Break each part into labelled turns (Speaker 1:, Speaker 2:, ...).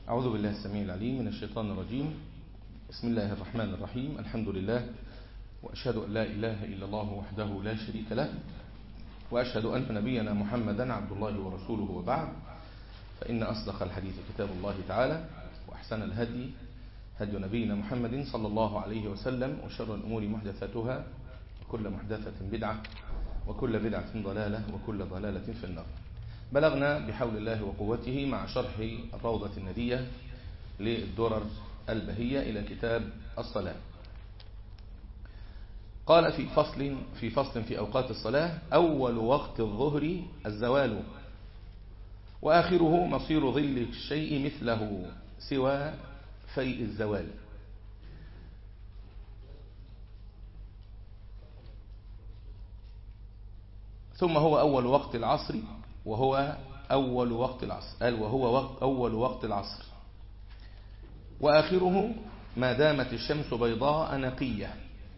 Speaker 1: أعوذ بالله السميع العليم من الشيطان الرجيم بسم الله الرحمن الرحيم الحمد لله وأشهد أن لا إله إلا الله وحده لا شريك له وأشهد أن نبينا محمدا عبد الله ورسوله وبعد فإن أصدق الحديث كتاب الله تعالى وأحسن الهدي هدي نبينا محمد صلى الله عليه وسلم وشر الأمور محدثاتها وكل محدثة بدعة وكل بدعة ضلالة وكل ضلالة في النار بلغنا بحول الله وقوته مع شرح الروضة الندية للدرر البهية إلى كتاب الصلاة قال في فصل في فصل في أوقات الصلاة أول وقت الظهر الزوال وآخره مصير ظل الشيء مثله سوى فيء الزوال ثم هو أول وقت العصر وهو أول وقت العصر قال وهو وقت أول وقت العصر وآخره ما دامت الشمس بيضاء نقية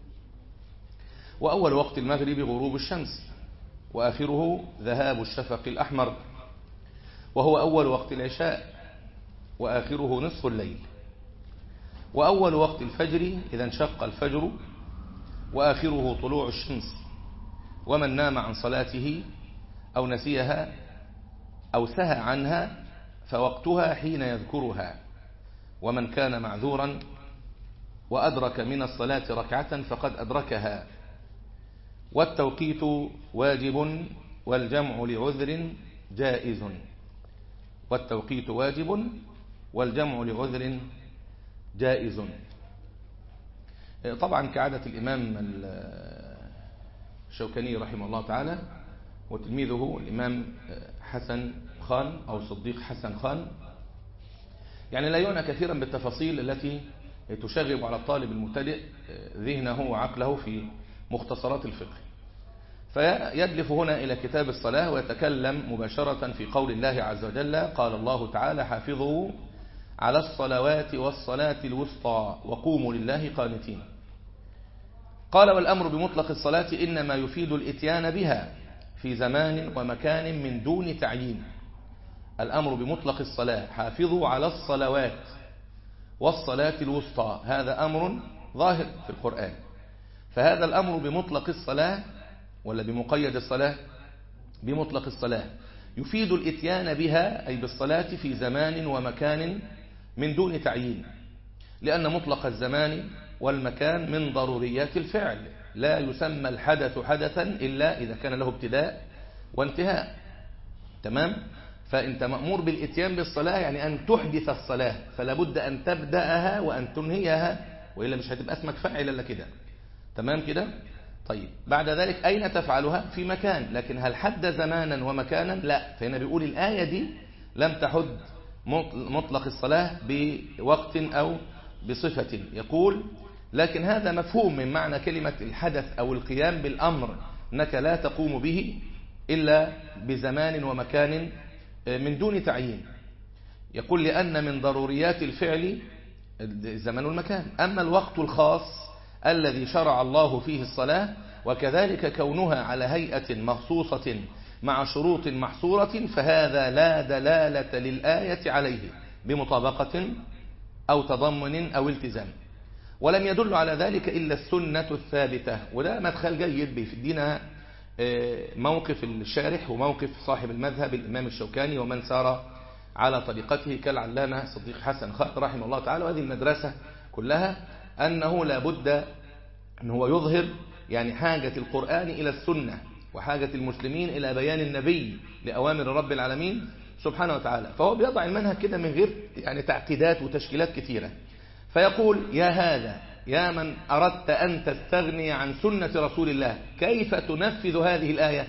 Speaker 1: وأول وقت المغرب غروب الشمس وآخره ذهاب الشفق الأحمر وهو أول وقت العشاء وآخره نصف الليل وأول وقت الفجر إذا انشق الفجر وآخره طلوع الشمس ومن نام عن صلاته أو نسيها أو سهى عنها فوقتها حين يذكرها ومن كان معذورا وأدرك من الصلاة ركعة فقد أدركها والتوقيت واجب والجمع لعذر جائز والتوقيت واجب والجمع لعذر جائز طبعا كعادة الإمام الشوكاني رحمه الله تعالى وتلميذه الإمام حسن خان أو صديق حسن خان يعني لا يعنى كثيرا بالتفاصيل التي تشغب على الطالب المبتدئ ذهنه وعقله في مختصرات الفقه فيدلف هنا إلى كتاب الصلاة ويتكلم مباشرة في قول الله عز وجل قال الله تعالى حافظوا على الصلوات والصلاة الوسطى وقوموا لله قانتين قال والأمر بمطلق الصلاة إنما يفيد الإتيان بها في زمان ومكان من دون تعيين الأمر بمطلق الصلاة حافظوا على الصلوات والصلاة الوسطى هذا أمر ظاهر في القرآن فهذا الأمر بمطلق الصلاة ولا بمقيد الصلاة بمطلق الصلاة يفيد الاتيان بها أي بالصلاة في زمان ومكان من دون تعيين لأن مطلق الزمان والمكان من ضروريات الفعل لا يسمى الحدث حدثا إلا إذا كان له ابتداء وانتهاء تمام فأنت مأمور بالاتيان بالصلاة يعني أن تحدث الصلاة فلا بد أن تبدأها وأن تنهيها وإلا مش هتبقى اسمك فاعل إلا كده تمام كده طيب بعد ذلك أين تفعلها في مكان لكن هل حد زمانا ومكانا لا فهنا بيقول الآية دي لم تحد مطلق الصلاة بوقت أو بصفة يقول لكن هذا مفهوم من معنى كلمة الحدث أو القيام بالأمر أنك لا تقوم به إلا بزمان ومكان من دون تعيين يقول لأن من ضروريات الفعل الزمان والمكان أما الوقت الخاص الذي شرع الله فيه الصلاة وكذلك كونها على هيئة مخصوصة مع شروط محصورة فهذا لا دلالة للآية عليه بمطابقة أو تضمن أو التزام ولم يدل على ذلك إلا السنة الثابتة وده مدخل جيد بيدينا موقف الشارح وموقف صاحب المذهب الإمام الشوكاني ومن سار على طريقته كالعلامة صديق حسن خط رحمه الله تعالى وهذه المدرسة كلها أنه لا بد أن هو يظهر يعني حاجة القرآن إلى السنة وحاجة المسلمين إلى بيان النبي لأوامر رب العالمين سبحانه وتعالى فهو بيضع المنهج كده من غير يعني تعقيدات وتشكيلات كثيرة فيقول يا هذا يا من أردت أن تستغني عن سنة رسول الله كيف تنفذ هذه الآية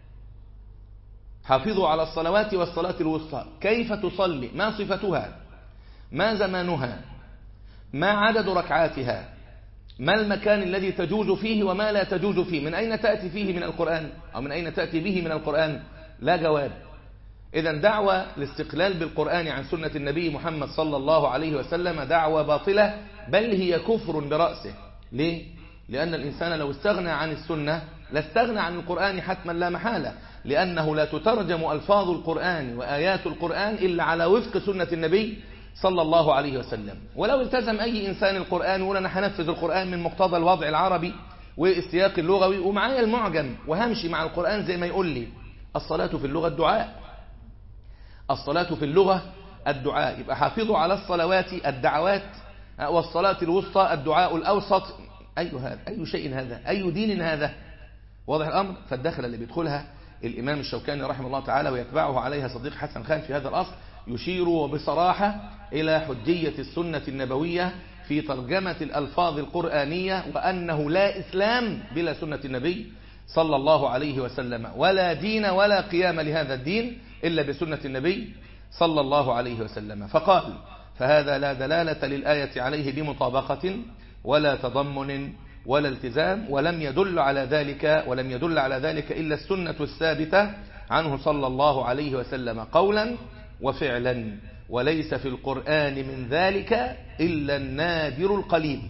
Speaker 1: حافظوا على الصلوات والصلاة الوسطى كيف تصلي ما صفتها ما زمانها ما عدد ركعاتها ما المكان الذي تجوز فيه وما لا تجوز فيه من أين تأتي فيه من القرآن أو من أين تأتي به من القرآن لا جواب إذا دعوة الاستقلال بالقرآن عن سنة النبي محمد صلى الله عليه وسلم دعوة باطلة بل هي كفر برأسه ليه؟ لأن الإنسان لو استغنى عن السنة لاستغنى عن القرآن حتما لا محالة لأنه لا تترجم ألفاظ القرآن وآيات القرآن إلا على وفق سنة النبي صلى الله عليه وسلم ولو التزم أي إنسان القرآن ويقول أنا هنفذ القرآن من مقتضى الوضع العربي والسياق اللغوي ومعايا المعجم وهمشي مع القرآن زي ما يقول لي الصلاة في اللغة الدعاء الصلاة في اللغة الدعاء يبقى حافظوا على الصلوات الدعوات والصلاة الوسطى الدعاء الأوسط أي هذا أي شيء هذا أي دين هذا واضح الأمر فالدخل اللي بيدخلها الإمام الشوكاني رحمه الله تعالى ويتبعه عليها صديق حسن خان في هذا الأصل يشير بصراحة إلى حجية السنة النبوية في ترجمة الألفاظ القرآنية وأنه لا إسلام بلا سنة النبي صلى الله عليه وسلم ولا دين ولا قيام لهذا الدين إلا بسنة النبي صلى الله عليه وسلم فقال فهذا لا دلالة للآية عليه بمطابقة ولا تضمن ولا التزام ولم يدل على ذلك ولم يدل على ذلك إلا السنة الثابتة عنه صلى الله عليه وسلم قولا وفعلا وليس في القرآن من ذلك إلا النادر القليل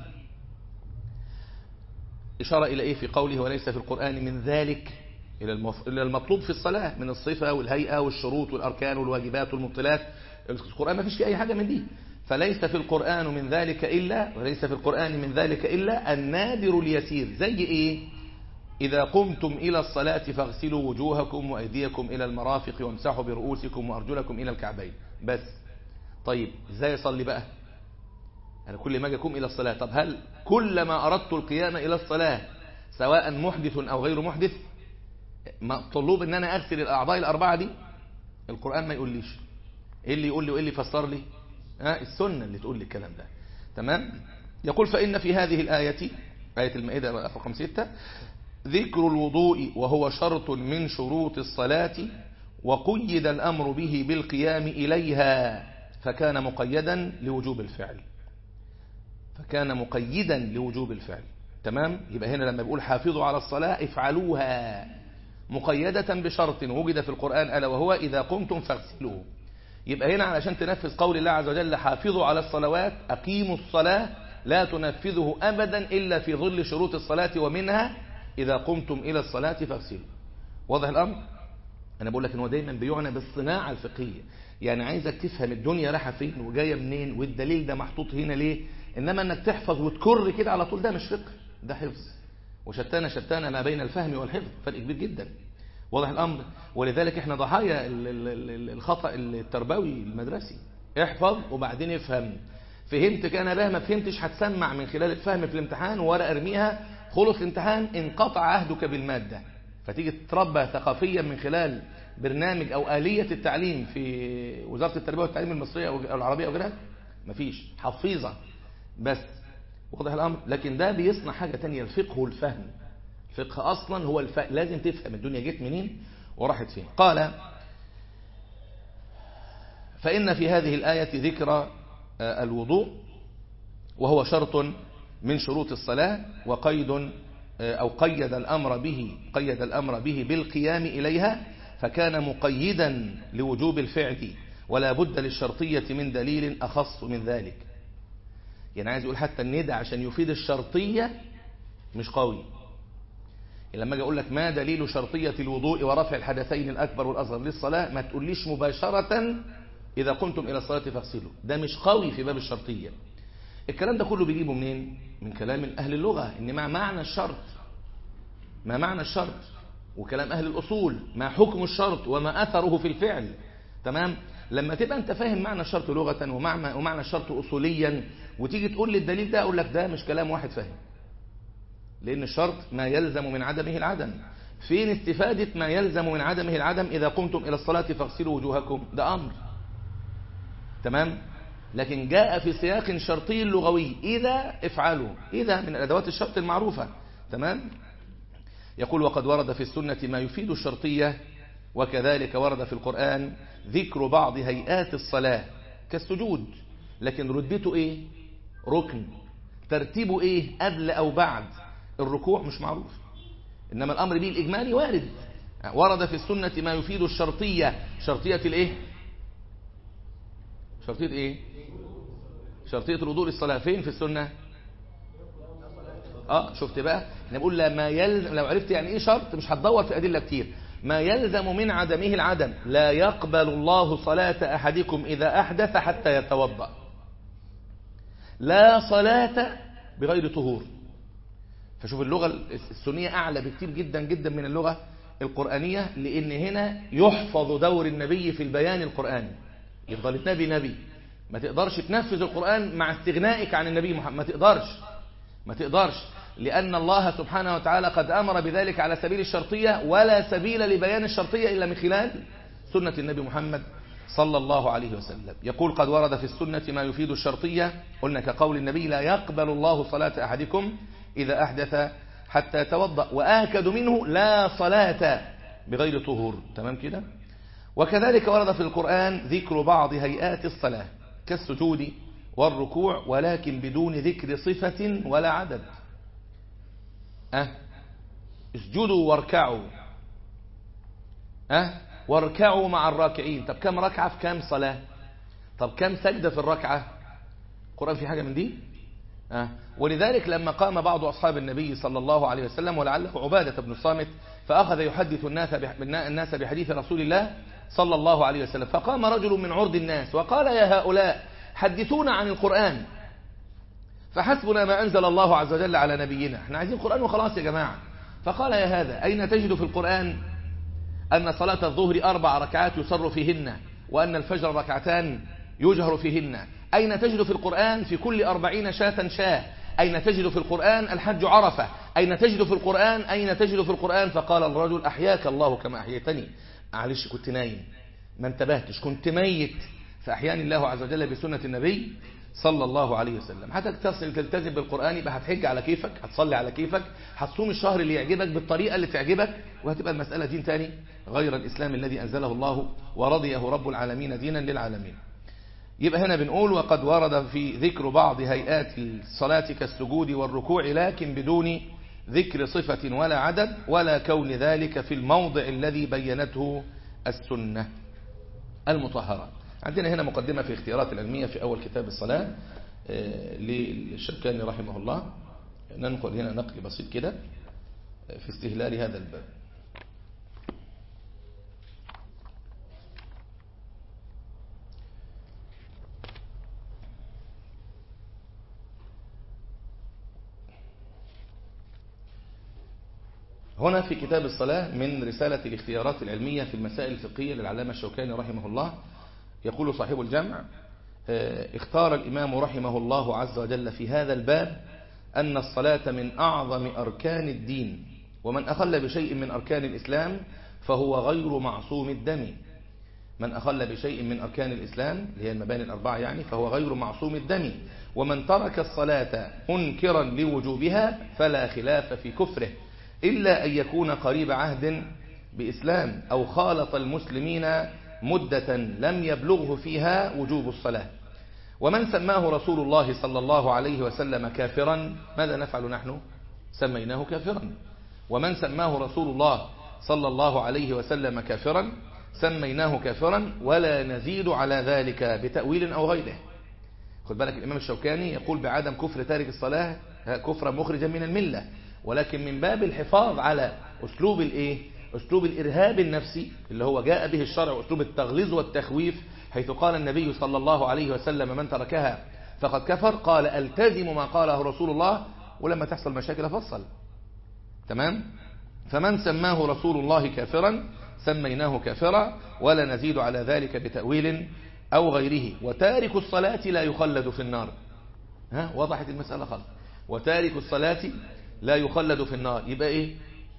Speaker 1: إشارة إلى إيه في قوله وليس في القرآن من ذلك إلى المطلوب في الصلاة من الصفة والهيئة والشروط والأركان والواجبات والمبطلات القرآن ما فيش فيه أي حاجة من دي فليس في القرآن من ذلك إلا وليس في القرآن من ذلك إلا النادر اليسير زي إيه إذا قمتم إلى الصلاة فاغسلوا وجوهكم وأيديكم إلى المرافق وامسحوا برؤوسكم وأرجلكم إلى الكعبين بس طيب إزاي يصلي بقى أنا كل ما أجي أقوم إلى الصلاة طب هل كلما أردت القيام إلى الصلاة سواء محدث أو غير محدث مطلوب ان انا اغسل الاعضاء الاربعه دي القران ما يقوليش ايه اللي يقول لي وايه اللي يفسر لي ها السنه اللي تقول لي الكلام ده تمام يقول فان في هذه الايه ايه المائده رقم 6 ذكر الوضوء وهو شرط من شروط الصلاه وقيد الامر به بالقيام اليها فكان مقيدا لوجوب الفعل فكان مقيدا لوجوب الفعل تمام يبقى هنا لما بيقول حافظوا على الصلاه افعلوها مقيدة بشرط وجد في القرآن ألا وهو إذا قمتم فاغسلوا يبقى هنا علشان تنفذ قول الله عز وجل حافظوا على الصلوات أقيموا الصلاة لا تنفذه أبدا إلا في ظل شروط الصلاة ومنها إذا قمتم إلى الصلاة فاغسلوا واضح الأمر أنا بقول لك إن هو دايما بيعنى بالصناعة الفقهية يعني عايزك تفهم الدنيا رايحة فين وجاية منين والدليل ده محطوط هنا ليه إنما إنك تحفظ وتكر كده على طول ده مش فقه ده حفظ وشتان شتان ما بين الفهم والحفظ فرق كبير جدا واضح الأمر ولذلك احنا ضحايا الخطأ التربوي المدرسي احفظ وبعدين افهم فهمت كان بها ما فهمتش هتسمع من خلال الفهم في الامتحان ورقه ارميها خلص الامتحان انقطع عهدك بالمادة فتيجي تتربى ثقافيا من خلال برنامج أو آلية التعليم في وزارة التربية والتعليم المصرية أو العربية أو غيرها مفيش حفيظة بس واضح الأمر لكن ده بيصنع حاجة تانية الفقه والفهم الفقه أصلا هو الف... لازم تفهم الدنيا جت منين وراحت فين قال فإن في هذه الآية ذكر الوضوء وهو شرط من شروط الصلاة وقيد أو قيد الأمر به قيد الأمر به بالقيام إليها فكان مقيدا لوجوب الفعل ولا بد للشرطية من دليل أخص من ذلك يعني عايز يقول حتى الندى عشان يفيد الشرطية مش قوي لما اجي اقول لك ما دليل شرطية الوضوء ورفع الحدثين الأكبر والأصغر للصلاة ما تقوليش مباشرة إذا قمتم إلى الصلاة فاغسلوا ده مش قوي في باب الشرطية الكلام ده كله بيجيبه منين من كلام أهل اللغة إن ما معنى الشرط ما معنى الشرط وكلام أهل الأصول ما حكم الشرط وما أثره في الفعل تمام لما تبقى أنت فاهم معنى الشرط لغة ومعنى, ومعنى الشرط أصوليا وتيجي تقول لي الدليل ده أقول لك ده مش كلام واحد فاهم لأن الشرط ما يلزم من عدمه العدم فين استفادة ما يلزم من عدمه العدم إذا قمتم إلى الصلاة فاغسلوا وجوهكم ده أمر تمام لكن جاء في سياق شرطي لغوي إذا افعلوا إذا من أدوات الشرط المعروفة تمام يقول وقد ورد في السنة ما يفيد الشرطية وكذلك ورد في القرآن ذكر بعض هيئات الصلاة كالسجود لكن رتبته ايه ركن ترتيبه ايه قبل او بعد الركوع مش معروف انما الامر به الاجمالي وارد ورد في السنة ما يفيد الشرطية شرطية الايه شرطية ايه شرطية الوضوء للصلاة فين في السنة اه شفت بقى انا بقول لما يلزم لو عرفت يعني ايه شرط مش هتدور في ادله كتير ما يلزم من عدمه العدم لا يقبل الله صلاة أحدكم إذا أحدث حتى يتوضأ لا صلاة بغير طهور فشوف اللغة السنية أعلى بكتير جدا جدا من اللغة القرآنية لأن هنا يحفظ دور النبي في البيان القرآني يفضل النبي نبي ما تقدرش تنفذ القرآن مع استغنائك عن النبي محمد ما تقدرش ما تقدرش لأن الله سبحانه وتعالى قد أمر بذلك على سبيل الشرطية ولا سبيل لبيان الشرطية إلا من خلال سنة النبي محمد صلى الله عليه وسلم يقول قد ورد في السنة ما يفيد الشرطية قلنا كقول النبي لا يقبل الله صلاة أحدكم إذا أحدث حتى يتوضأ وآكد منه لا صلاة بغير طهور تمام كده وكذلك ورد في القرآن ذكر بعض هيئات الصلاة كالسجود والركوع ولكن بدون ذكر صفة ولا عدد أه اسجدوا واركعوا أه واركعوا مع الراكعين طب كم ركعة في كم صلاة طب كم سجدة في الركعة القرآن في حاجة من دي أه ولذلك لما قام بعض أصحاب النبي صلى الله عليه وسلم ولعله عبادة بن الصامت فأخذ يحدث الناس الناس بحديث رسول الله صلى الله عليه وسلم فقام رجل من عرض الناس وقال يا هؤلاء حدثونا عن القرآن فحسبنا ما أنزل الله عز وجل على نبينا احنا عايزين القرآن وخلاص يا جماعة فقال يا هذا أين تجد في القرآن أن صلاة الظهر أربع ركعات يصر فيهن وأن الفجر ركعتان يجهر فيهن أين تجد في القرآن في كل أربعين شاة شاه أين تجد في القرآن الحج عرفة أين تجد في القرآن أين تجد في القرآن فقال الرجل أحياك الله كما أحييتني معلش كنت نايم ما انتبهتش كنت ميت فأحياني الله عز وجل بسنة النبي صلى الله عليه وسلم هتتصل تلتزم بالقرآن يبقى هتحج على كيفك هتصلي على كيفك هتصوم الشهر اللي يعجبك بالطريقة اللي تعجبك وهتبقى المسألة دين تاني غير الإسلام الذي أنزله الله ورضيه رب العالمين دينا للعالمين يبقى هنا بنقول وقد ورد في ذكر بعض هيئات الصلاة كالسجود والركوع لكن بدون ذكر صفة ولا عدد ولا كون ذلك في الموضع الذي بينته السنة المطهرة عندنا هنا مقدمة في اختيارات العلمية في أول كتاب الصلاة للشركاني رحمه الله ننقل هنا نقل بسيط كده في استهلال هذا الباب هنا في كتاب الصلاة من رسالة الاختيارات العلمية في المسائل الفقهية للعلامة الشوكاني رحمه الله يقول صاحب الجمع اختار الإمام رحمه الله عز وجل في هذا الباب أن الصلاة من أعظم أركان الدين ومن أخل بشيء من أركان الإسلام فهو غير معصوم الدم من أخل بشيء من أركان الإسلام اللي هي المباني الأربعة يعني فهو غير معصوم الدم ومن ترك الصلاة منكرا لوجوبها فلا خلاف في كفره إلا أن يكون قريب عهد بإسلام أو خالط المسلمين مدة لم يبلغه فيها وجوب الصلاة ومن سماه رسول الله صلى الله عليه وسلم كافرا ماذا نفعل نحن سميناه كافرا ومن سماه رسول الله صلى الله عليه وسلم كافرا سميناه كافرا ولا نزيد على ذلك بتأويل أو غيره خد بالك الإمام الشوكاني يقول بعدم كفر تارك الصلاة كفرا مخرجا من الملة ولكن من باب الحفاظ على أسلوب الإيه أسلوب الإرهاب النفسي اللي هو جاء به الشرع وأسلوب التغليظ والتخويف حيث قال النبي صلى الله عليه وسلم من تركها فقد كفر قال ألتزم ما قاله رسول الله ولما تحصل مشاكل فصل تمام فمن سماه رسول الله كافرا سميناه كافرا ولا نزيد على ذلك بتأويل أو غيره وتارك الصلاة لا يخلد في النار ها وضحت المسألة خلاص وتارك الصلاة لا يخلد في النار يبقى ايه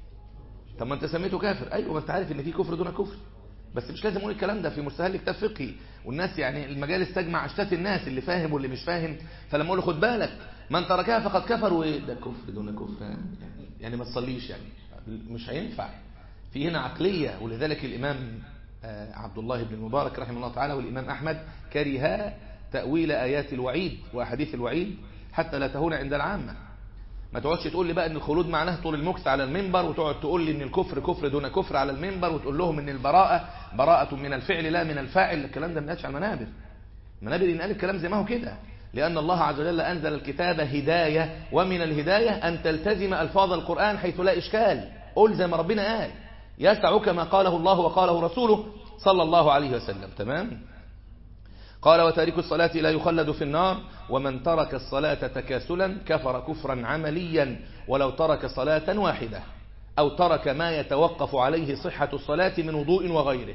Speaker 1: طب ما انت سميته كافر ايوه ما انت عارف ان في كفر دون كفر بس مش لازم اقول الكلام ده في مستهل كتاب فقهي والناس يعني المجالس تجمع اشتات الناس اللي فاهم واللي مش فاهم فلما اقول له خد بالك من تركها فقد كفر وايه ده كفر دون كفر يعني, يعني ما تصليش يعني مش هينفع في هنا عقلية ولذلك الإمام عبد الله بن المبارك رحمه الله تعالى والإمام أحمد كره تأويل آيات الوعيد وأحاديث الوعيد حتى لا تهون عند العامة ما تقعدش تقول لي بقى ان الخلود معناه طول المكس على المنبر وتقعد تقول لي ان الكفر كفر دون كفر على المنبر وتقول لهم ان البراءة براءة من الفعل لا من الفاعل الكلام ده ما على المنابر المنابر ينقال الكلام زي ما هو كده لأن الله عز وجل أنزل الكتاب هداية ومن الهداية أن تلتزم ألفاظ القرآن حيث لا إشكال قول زي ما ربنا قال يسعك ما قاله الله وقاله رسوله صلى الله عليه وسلم تمام قال وتارك الصلاة لا يخلد في النار ومن ترك الصلاة تكاسلا كفر كفرا عمليا ولو ترك صلاة واحدة أو ترك ما يتوقف عليه صحة الصلاة من وضوء وغيره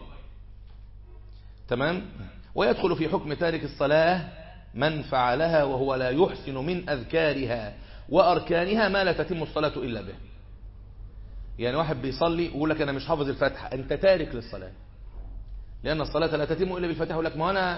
Speaker 1: تمام ويدخل في حكم تارك الصلاة من فعلها وهو لا يحسن من أذكارها وأركانها ما لا تتم الصلاة إلا به يعني واحد بيصلي ويقول لك أنا مش حافظ الفاتحة أنت تارك للصلاة لأن الصلاة لا تتم إلا بالفاتحة يقول لك ما أنا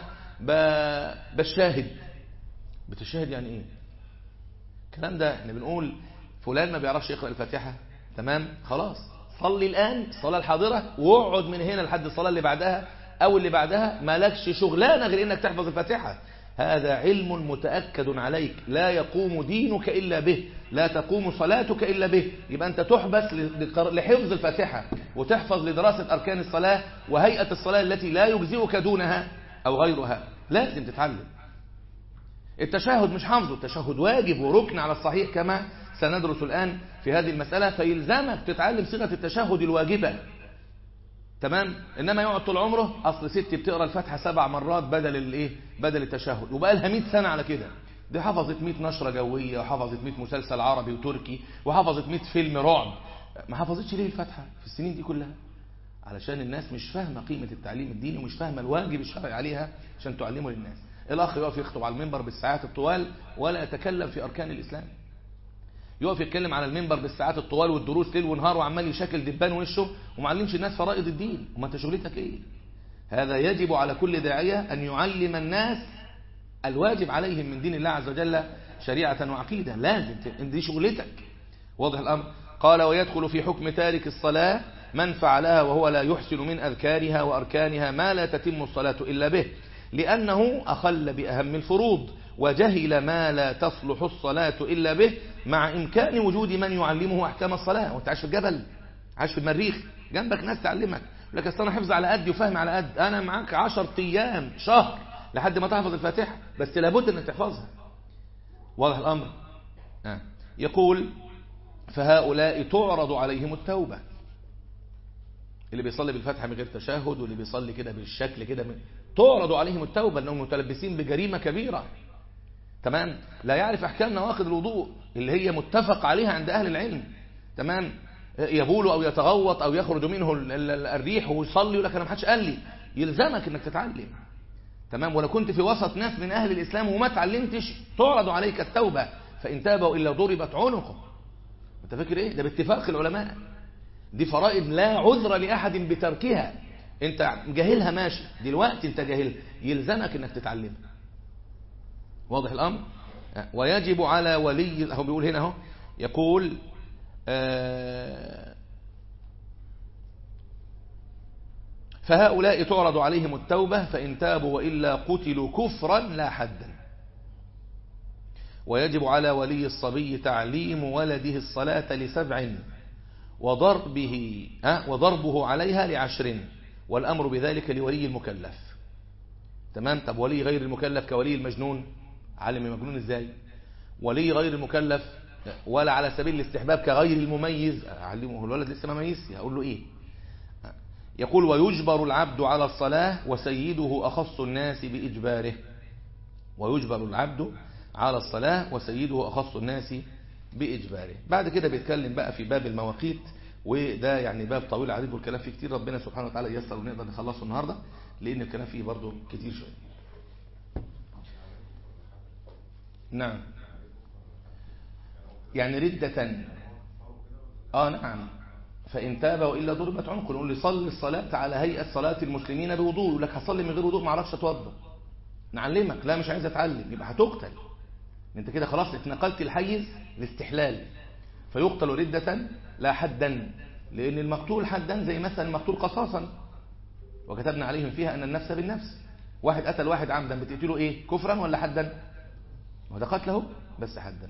Speaker 1: بشاهد بتشاهد يعني إيه الكلام ده احنا بنقول فلان ما بيعرفش يقرأ الفاتحة تمام خلاص صلي الآن الصلاة الحاضرة واقعد من هنا لحد الصلاة اللي بعدها أو اللي بعدها مالكش شغلانة غير إنك تحفظ الفاتحة هذا علم متأكد عليك لا يقوم دينك إلا به لا تقوم صلاتك إلا به يبقى أنت تحبس لحفظ الفاتحة وتحفظ لدراسة أركان الصلاة وهيئة الصلاة التي لا يجزئك دونها أو غيرها لازم تتعلم التشهد مش حافظه التشهد واجب وركن على الصحيح كما سندرس الآن في هذه المسألة فيلزمك تتعلم صيغة التشهد الواجبة تمام انما يقعد طول عمره اصل ستي بتقرا الفاتحه سبع مرات بدل الايه بدل التشهد وبقى لها 100 سنه على كده دي حفظت 100 نشره جويه وحفظت 100 مسلسل عربي وتركي وحفظت 100 فيلم رعب ما حفظتش ليه الفاتحه في السنين دي كلها علشان الناس مش فاهمه قيمه التعليم الديني ومش فاهمه الواجب الشرعي عليها عشان تعلمه للناس الاخ يقف يخطب على المنبر بالساعات الطوال ولا يتكلم في اركان الاسلام يقف يتكلم على المنبر بالساعات الطوال والدروس ليل ونهار وعمال يشكل دبان وشه ومعلمش الناس فرائض الدين وما انت شغلتك ايه هذا يجب على كل داعية أن يعلم الناس الواجب عليهم من دين الله عز وجل شريعة وعقيدة لازم دي شغلتك واضح الأمر قال ويدخل في حكم تارك الصلاة من فعلها وهو لا يحسن من أذكارها وأركانها ما لا تتم الصلاة إلا به لأنه أخل بأهم الفروض وجهل ما لا تصلح الصلاة إلا به مع إمكان وجود من يعلمه أحكام الصلاة وانت عايش في الجبل عايش في المريخ جنبك ناس تعلمك لك أصل أنا حفظ على قدي وفهم على قد أنا معاك عشر أيام شهر لحد ما تحفظ الفاتحة بس لابد أنك تحفظها واضح الأمر آه. يقول فهؤلاء تعرض عليهم التوبة اللي بيصلي بالفاتحة من غير تشهد واللي بيصلي كده بالشكل كده من... تعرض عليهم التوبة لأنهم متلبسين بجريمة كبيرة تمام لا يعرف أحكام نواقض الوضوء اللي هي متفق عليها عند أهل العلم تمام يبول أو يتغوط أو يخرج منه الريح ويصلي يقول لك أنا ما حدش قال لي يلزمك أنك تتعلم تمام ولو كنت في وسط ناس من أهل الإسلام وما تعلمتش تعرض عليك التوبة فإن تابوا إلا ضربت عنقه أنت فاكر إيه ده باتفاق العلماء دي فرائض لا عذر لأحد بتركها أنت جاهلها ماشي دلوقتي أنت جاهل يلزمك أنك تتعلمها واضح الأمر ويجب على ولي هو بيقول هنا اهو يقول فهؤلاء تعرض عليهم التوبة فإن تابوا وإلا قتلوا كفرا لا حدا ويجب على ولي الصبي تعليم ولده الصلاة لسبع وضربه وضربه عليها لعشر والأمر بذلك لولي المكلف تمام طب ولي غير المكلف كولي المجنون علم المجنون ازاي ولي غير المكلف ولا على سبيل الاستحباب كغير المميز اعلمه الولد لسه ما ميز هقول له ايه يقول ويجبر العبد على الصلاة وسيده أخص الناس بإجباره ويجبر العبد على الصلاة وسيده أخص الناس بإجباره بعد كده بيتكلم بقى في باب المواقيت وده يعني باب طويل عريض والكلام فيه كتير ربنا سبحانه وتعالى ييسر ونقدر نخلصه النهاردة لأن الكلام فيه برضه كتير شوية نعم يعني ردة اه نعم فإن تاب وإلا ضربت عنقه نقول له صلي الصلاة على هيئة صلاة المسلمين بوضوء يقول لك هصلي من غير وضوء ما اعرفش اتوضى نعلمك لا مش عايز اتعلم يبقى هتقتل انت كده خلاص اتنقلت الحيز الاستحلال فيقتل ردة لا حدا لأن المقتول حدا زي مثلا المقتول قصاصا وكتبنا عليهم فيها أن النفس بالنفس واحد قتل واحد عمدا بتقتله ايه كفرا ولا حدا وده قتله بس حدا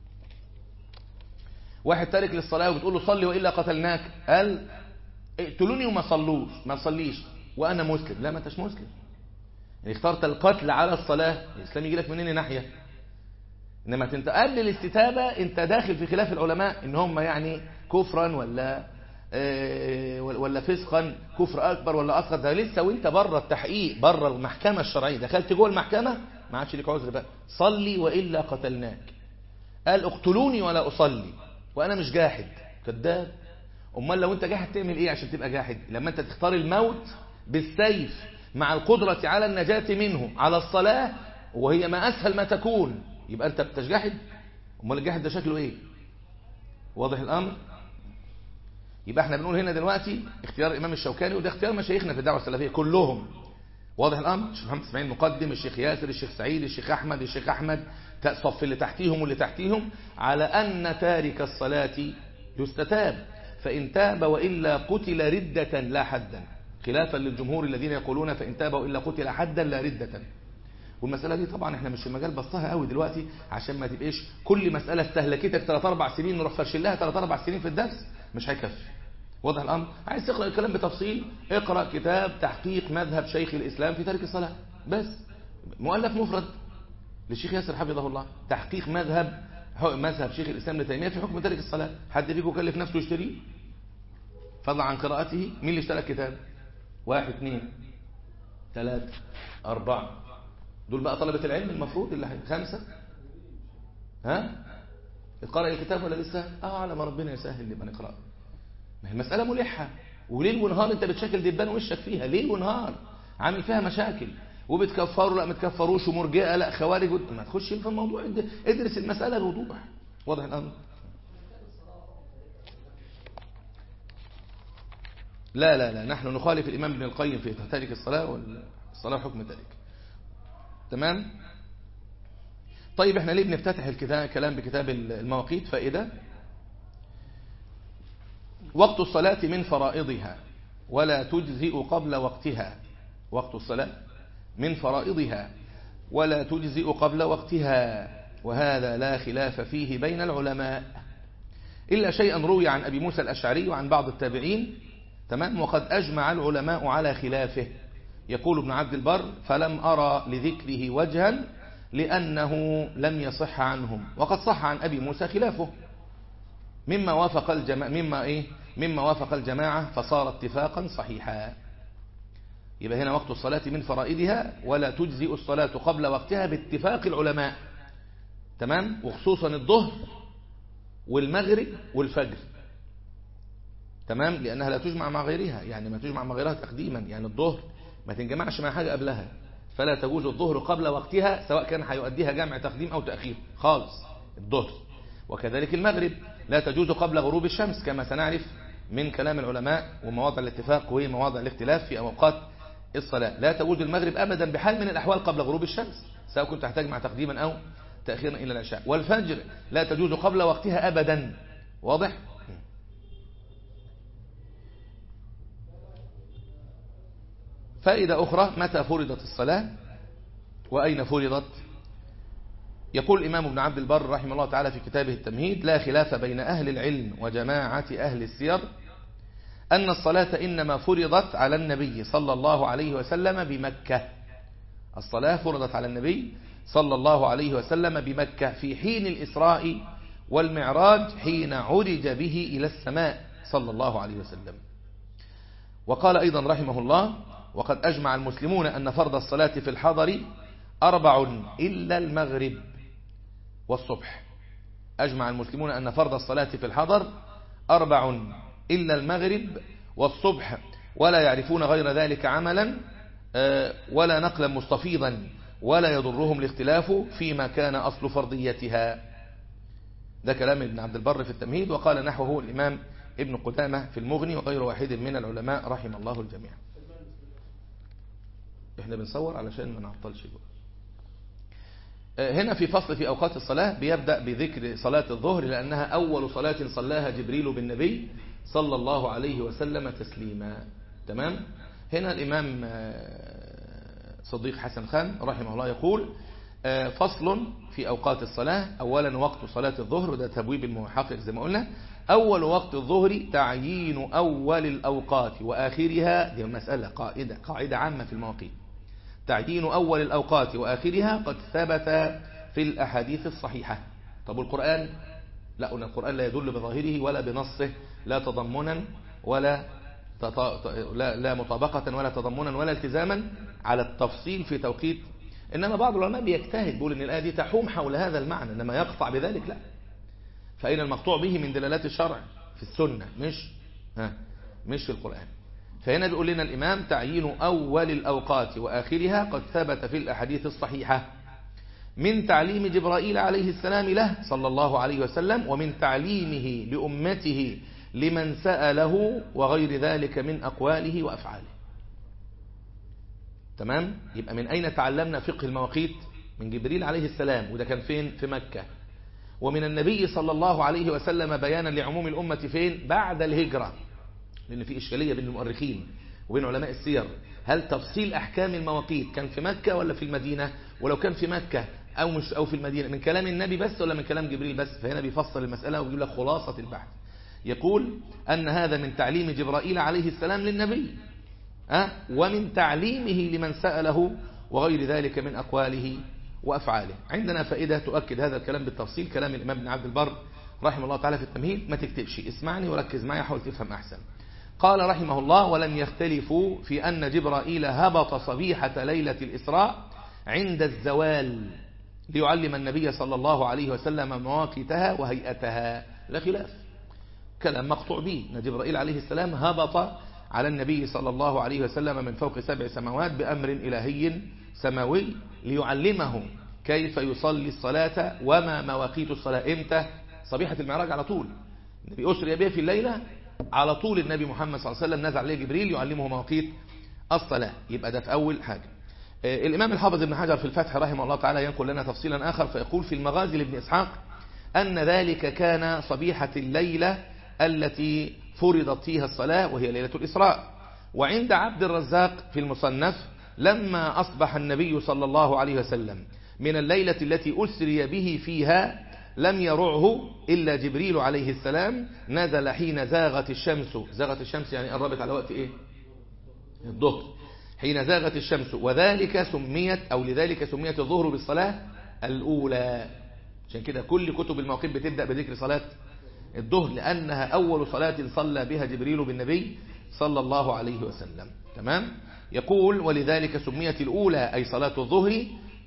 Speaker 1: واحد تارك للصلاة وبتقول له صلي وإلا قتلناك قال اقتلوني وما صلوش ما صليش وأنا مسلم لا ما انتش مسلم يعني اخترت القتل على الصلاة الإسلام يجي لك منين ناحية إنما تنتقل للاستتابة أنت داخل في خلاف العلماء إن هم يعني كفرا ولا آه، ولا فسقا كفر اكبر ولا اصغر ده لسه وانت بره التحقيق بره المحكمه الشرعيه دخلت جوه المحكمه ما عادش ليك عذر بقى صلي والا قتلناك قال اقتلوني ولا اصلي وانا مش جاحد كذاب امال لو انت جاحد تعمل ايه عشان تبقى جاحد لما انت تختار الموت بالسيف مع القدرة على النجاة منه على الصلاة وهي ما اسهل ما تكون يبقى انت بتجاحد امال الجاحد ده شكله ايه واضح الامر يبقى احنا بنقول هنا دلوقتي اختيار الامام الشوكاني وده اختيار مشايخنا في الدعوه السلفيه كلهم واضح الامر الشيخ محمد اسماعيل مقدم الشيخ ياسر الشيخ سعيد الشيخ احمد الشيخ احمد صف اللي تحتيهم واللي تحتيهم على ان تارك الصلاه يستتاب فان تاب والا قتل رده لا حدا خلافا للجمهور الذين يقولون فان تاب والا قتل حدا لا رده والمسألة دي طبعا احنا مش في مجال بسطها قوي دلوقتي عشان ما تبقاش كل مسألة استهلكتك 3 4 سنين نروح فرشين لها 3 4 سنين في الدرس مش هيكفي واضح الأمر عايز تقرأ الكلام بتفصيل اقرأ كتاب تحقيق مذهب شيخ الإسلام في ترك الصلاة بس مؤلف مفرد للشيخ ياسر حفظه الله تحقيق مذهب مذهب شيخ الإسلام ابن تيمية في حكم ترك الصلاة حد فيكم كلف نفسه يشتريه فضلا عن قراءته مين اللي اشترى الكتاب واحد اثنين ثلاثة أربعة دول بقى طلبة العلم المفروض اللي هي- خمسة ها قرأ الكتاب ولا لسه اه على ما ربنا يسهل لمن يقرأ ما هي المسألة ملحة وليل ونهار انت بتشكل دبان وشك فيها ليل ونهار عامل فيها مشاكل وبتكفروا لا ما تكفروش ومرجئه لا خوارج ود- ما تخش في الموضوع اد- ادرس المسألة بوضوح واضح الأمر لا لا لا نحن نخالف الإمام ابن القيم في تارك الصلاة والصلاة حكم ذلك تمام طيب احنا ليه بنفتتح الكتاب كلام بكتاب المواقيت فائدة وقت الصلاة من فرائضها ولا تجزئ قبل وقتها وقت الصلاة من فرائضها ولا تجزئ قبل وقتها وهذا لا خلاف فيه بين العلماء إلا شيئا روي عن أبي موسى الأشعري وعن بعض التابعين تمام وقد أجمع العلماء على خلافه يقول ابن عبد البر فلم أرى لذكره وجها لأنه لم يصح عنهم وقد صح عن أبي موسى خلافه مما وافق الجماعة مما إيه مما وافق الجماعة فصار اتفاقا صحيحا يبقى هنا وقت الصلاة من فرائدها ولا تجزئ الصلاة قبل وقتها باتفاق العلماء تمام وخصوصا الظهر والمغرب والفجر تمام لأنها لا تجمع مع غيرها يعني ما تجمع مع غيرها تقديما يعني الظهر ما تنجمعش مع حاجة قبلها فلا تجوز الظهر قبل وقتها سواء كان هيؤديها جمع تقديم أو تأخير خالص الظهر وكذلك المغرب لا تجوز قبل غروب الشمس كما سنعرف من كلام العلماء ومواضع الاتفاق وهي مواضع الاختلاف في أوقات الصلاة لا تجوز المغرب أبدا بحال من الأحوال قبل غروب الشمس سواء كنت تحتاج مع تقديما أو تأخيرا إلى العشاء والفجر لا تجوز قبل وقتها أبدا واضح؟ فائدة أخرى متى فرضت الصلاة وأين فرضت يقول الإمام ابن عبد البر رحمه الله تعالى في كتابه التمهيد لا خلاف بين أهل العلم وجماعة أهل السير أن الصلاة إنما فرضت على النبي صلى الله عليه وسلم بمكة الصلاة فرضت على النبي صلى الله عليه وسلم بمكة في حين الإسراء والمعراج حين عرج به إلى السماء صلى الله عليه وسلم وقال أيضا رحمه الله وقد أجمع المسلمون أن فرض الصلاة في الحضر أربع إلا المغرب والصبح أجمع المسلمون أن فرض الصلاة في الحضر أربع إلا المغرب والصبح ولا يعرفون غير ذلك عملا ولا نقلا مستفيضا ولا يضرهم الاختلاف فيما كان أصل فرضيتها ده كلام ابن عبد البر في التمهيد وقال نحوه الإمام ابن قدامة في المغني وغير واحد من العلماء رحم الله الجميع احنا بنصور علشان ما نعطلش جوه هنا في فصل في أوقات الصلاة بيبدأ بذكر صلاة الظهر لأنها أول صلاة صلاها جبريل بالنبي صلى الله عليه وسلم تسليما تمام هنا الإمام صديق حسن خان رحمه الله يقول فصل في أوقات الصلاة أولا وقت صلاة الظهر وده تبويب المحقق زي ما قلنا أول وقت الظهر تعيين أول الأوقات وآخرها دي مسألة قاعدة قاعدة عامة في المواقيت تعيين أول الأوقات وآخرها قد ثبت في الأحاديث الصحيحة طب القرآن لا قلنا القرآن لا يدل بظاهره ولا بنصه لا تضمنا ولا لا, لا مطابقة ولا تضمنا ولا التزاما على التفصيل في توقيت إنما بعض العلماء بيجتهد بيقول إن الآية دي تحوم حول هذا المعنى إنما يقطع بذلك لا فأين المقطوع به من دلالات الشرع في السنة مش ها مش في القرآن فهنا بيقول لنا الإمام تعيين أول الأوقات وآخرها قد ثبت في الأحاديث الصحيحة من تعليم جبرائيل عليه السلام له صلى الله عليه وسلم ومن تعليمه لأمته لمن سأله وغير ذلك من أقواله وأفعاله تمام يبقى من أين تعلمنا فقه المواقيت من جبريل عليه السلام وده كان فين في مكة ومن النبي صلى الله عليه وسلم بيانا لعموم الأمة فين بعد الهجرة لأن في إشكالية بين المؤرخين وبين علماء السير هل تفصيل أحكام المواقيت كان في مكة ولا في المدينة ولو كان في مكة أو مش أو في المدينة من كلام النبي بس ولا من كلام جبريل بس فهنا بيفصل المسألة ويقول لك خلاصة البحث يقول أن هذا من تعليم جبرائيل عليه السلام للنبي أه؟ ومن تعليمه لمن سأله وغير ذلك من أقواله وأفعاله عندنا فائدة تؤكد هذا الكلام بالتفصيل كلام الإمام بن عبد البر رحمه الله تعالى في التمهيد ما تكتبش اسمعني وركز معي حاول تفهم أحسن قال رحمه الله ولم يختلفوا في أن جبرائيل هبط صبيحة ليلة الإسراء عند الزوال ليعلم النبي صلى الله عليه وسلم مواقيتها وهيئتها لا خلاف كلام مقطوع به أن جبرائيل عليه السلام هبط على النبي صلى الله عليه وسلم من فوق سبع سماوات بأمر إلهي سماوي ليعلمه كيف يصلي الصلاة وما مواقيت الصلاة امتى صبيحة المعراج على طول النبي أسري به في الليلة على طول النبي محمد صلى الله عليه وسلم نزل عليه جبريل يعلمه مواقيت الصلاة يبقى ده في أول حاجة الإمام الحافظ ابن حجر في الفتح رحمه الله تعالى ينقل لنا تفصيلا آخر فيقول في المغازي لابن إسحاق أن ذلك كان صبيحة الليلة التي فرضت فيها الصلاة وهي ليلة الإسراء وعند عبد الرزاق في المصنف لما أصبح النبي صلى الله عليه وسلم من الليلة التي أسري به فيها لم يرعه إلا جبريل عليه السلام نزل حين زاغت الشمس زاغت الشمس يعني قربت على وقت إيه الظهر حين زاغت الشمس وذلك سميت أو لذلك سميت الظهر بالصلاة الأولى عشان كده كل كتب المواقيت بتبدأ بذكر صلاة الظهر لأنها أول صلاة صلى بها جبريل بالنبي صلى الله عليه وسلم تمام يقول ولذلك سميت الأولى أي صلاة الظهر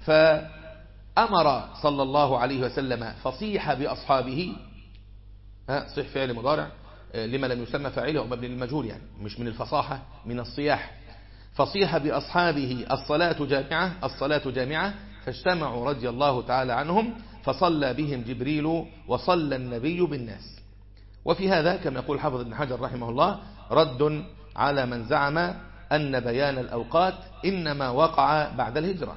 Speaker 1: فأمر صلى الله عليه وسلم فصيح بأصحابه صح فعل مضارع لما لم يسمى فاعله أو مبني للمجهول يعني مش من الفصاحة من الصياح فصيح بأصحابه الصلاة جامعة الصلاة جامعة فاجتمعوا رضي الله تعالى عنهم فصلى بهم جبريل وصلى النبي بالناس وفي هذا كما يقول حافظ ابن حجر رحمه الله رد على من زعم أن بيان الأوقات إنما وقع بعد الهجرة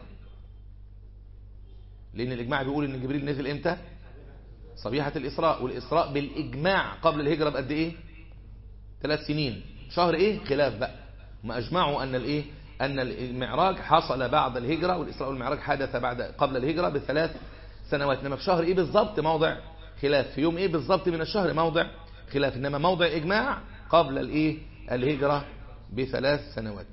Speaker 1: لأن الإجماع بيقول أن جبريل نزل إمتى صبيحة الإسراء والإسراء بالإجماع قبل الهجرة بقد إيه ثلاث سنين شهر إيه خلاف بقى ما أجمعوا أن الإيه أن المعراج حصل بعد الهجرة والإسراء والمعراج حدث بعد قبل الهجرة بثلاث سنوات إنما في شهر إيه بالضبط موضع خلاف في يوم إيه بالضبط من الشهر موضع خلاف إنما موضع إجماع قبل الإيه الهجرة بثلاث سنوات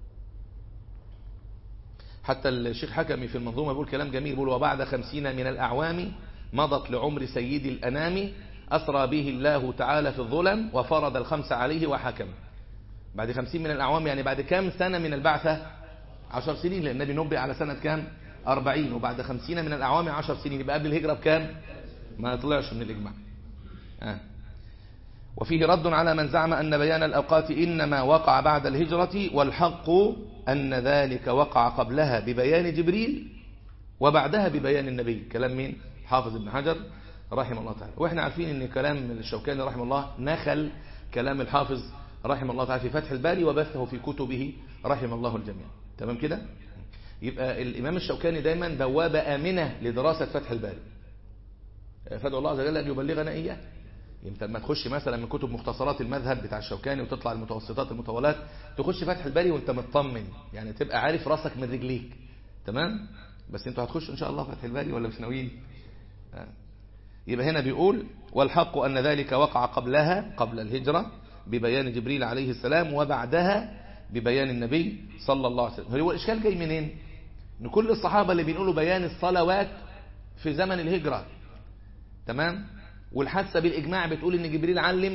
Speaker 1: حتى الشيخ حكمي في المنظومة بيقول كلام جميل بيقول وبعد خمسين من الأعوام مضت لعمر سيد الأنام أسرى به الله تعالى في الظلم وفرض الخمس عليه وحكم بعد خمسين من الأعوام يعني بعد كام سنة من البعثة عشر سنين لأن النبي نبئ على سنة كام أربعين وبعد خمسين من الأعوام عشر سنين يبقى قبل الهجرة بكام ما طلعش من الإجماع آه. وفيه رد على من زعم أن بيان الأوقات إنما وقع بعد الهجرة والحق أن ذلك وقع قبلها ببيان جبريل وبعدها ببيان النبي كلام مين حافظ ابن حجر رحمه الله تعالى وإحنا عارفين أن كلام الشوكاني رحمه الله نخل كلام الحافظ رحمه الله تعالى في فتح الباري وبثه في كتبه رحمه الله الجميع تمام كده يبقى الإمام الشوكاني دايما بوابة آمنة لدراسة فتح الباري فادعو الله عز وجل أن يبلغنا إياه انت لما تخش مثلا من كتب مختصرات المذهب بتاع الشوكاني وتطلع المتوسطات المطولات تخش فتح الباري وانت مطمن يعني تبقى عارف راسك من رجليك تمام بس انتوا هتخشوا ان شاء الله فتح الباري ولا مش ناويين يبقى هنا بيقول والحق ان ذلك وقع قبلها قبل الهجرة ببيان جبريل عليه السلام وبعدها ببيان النبي صلى الله عليه وسلم هو الاشكال جاي منين ان كل الصحابة اللي بينقولوا بيان الصلوات في زمن الهجرة تمام والحادثة بالإجماع بتقول إن جبريل علم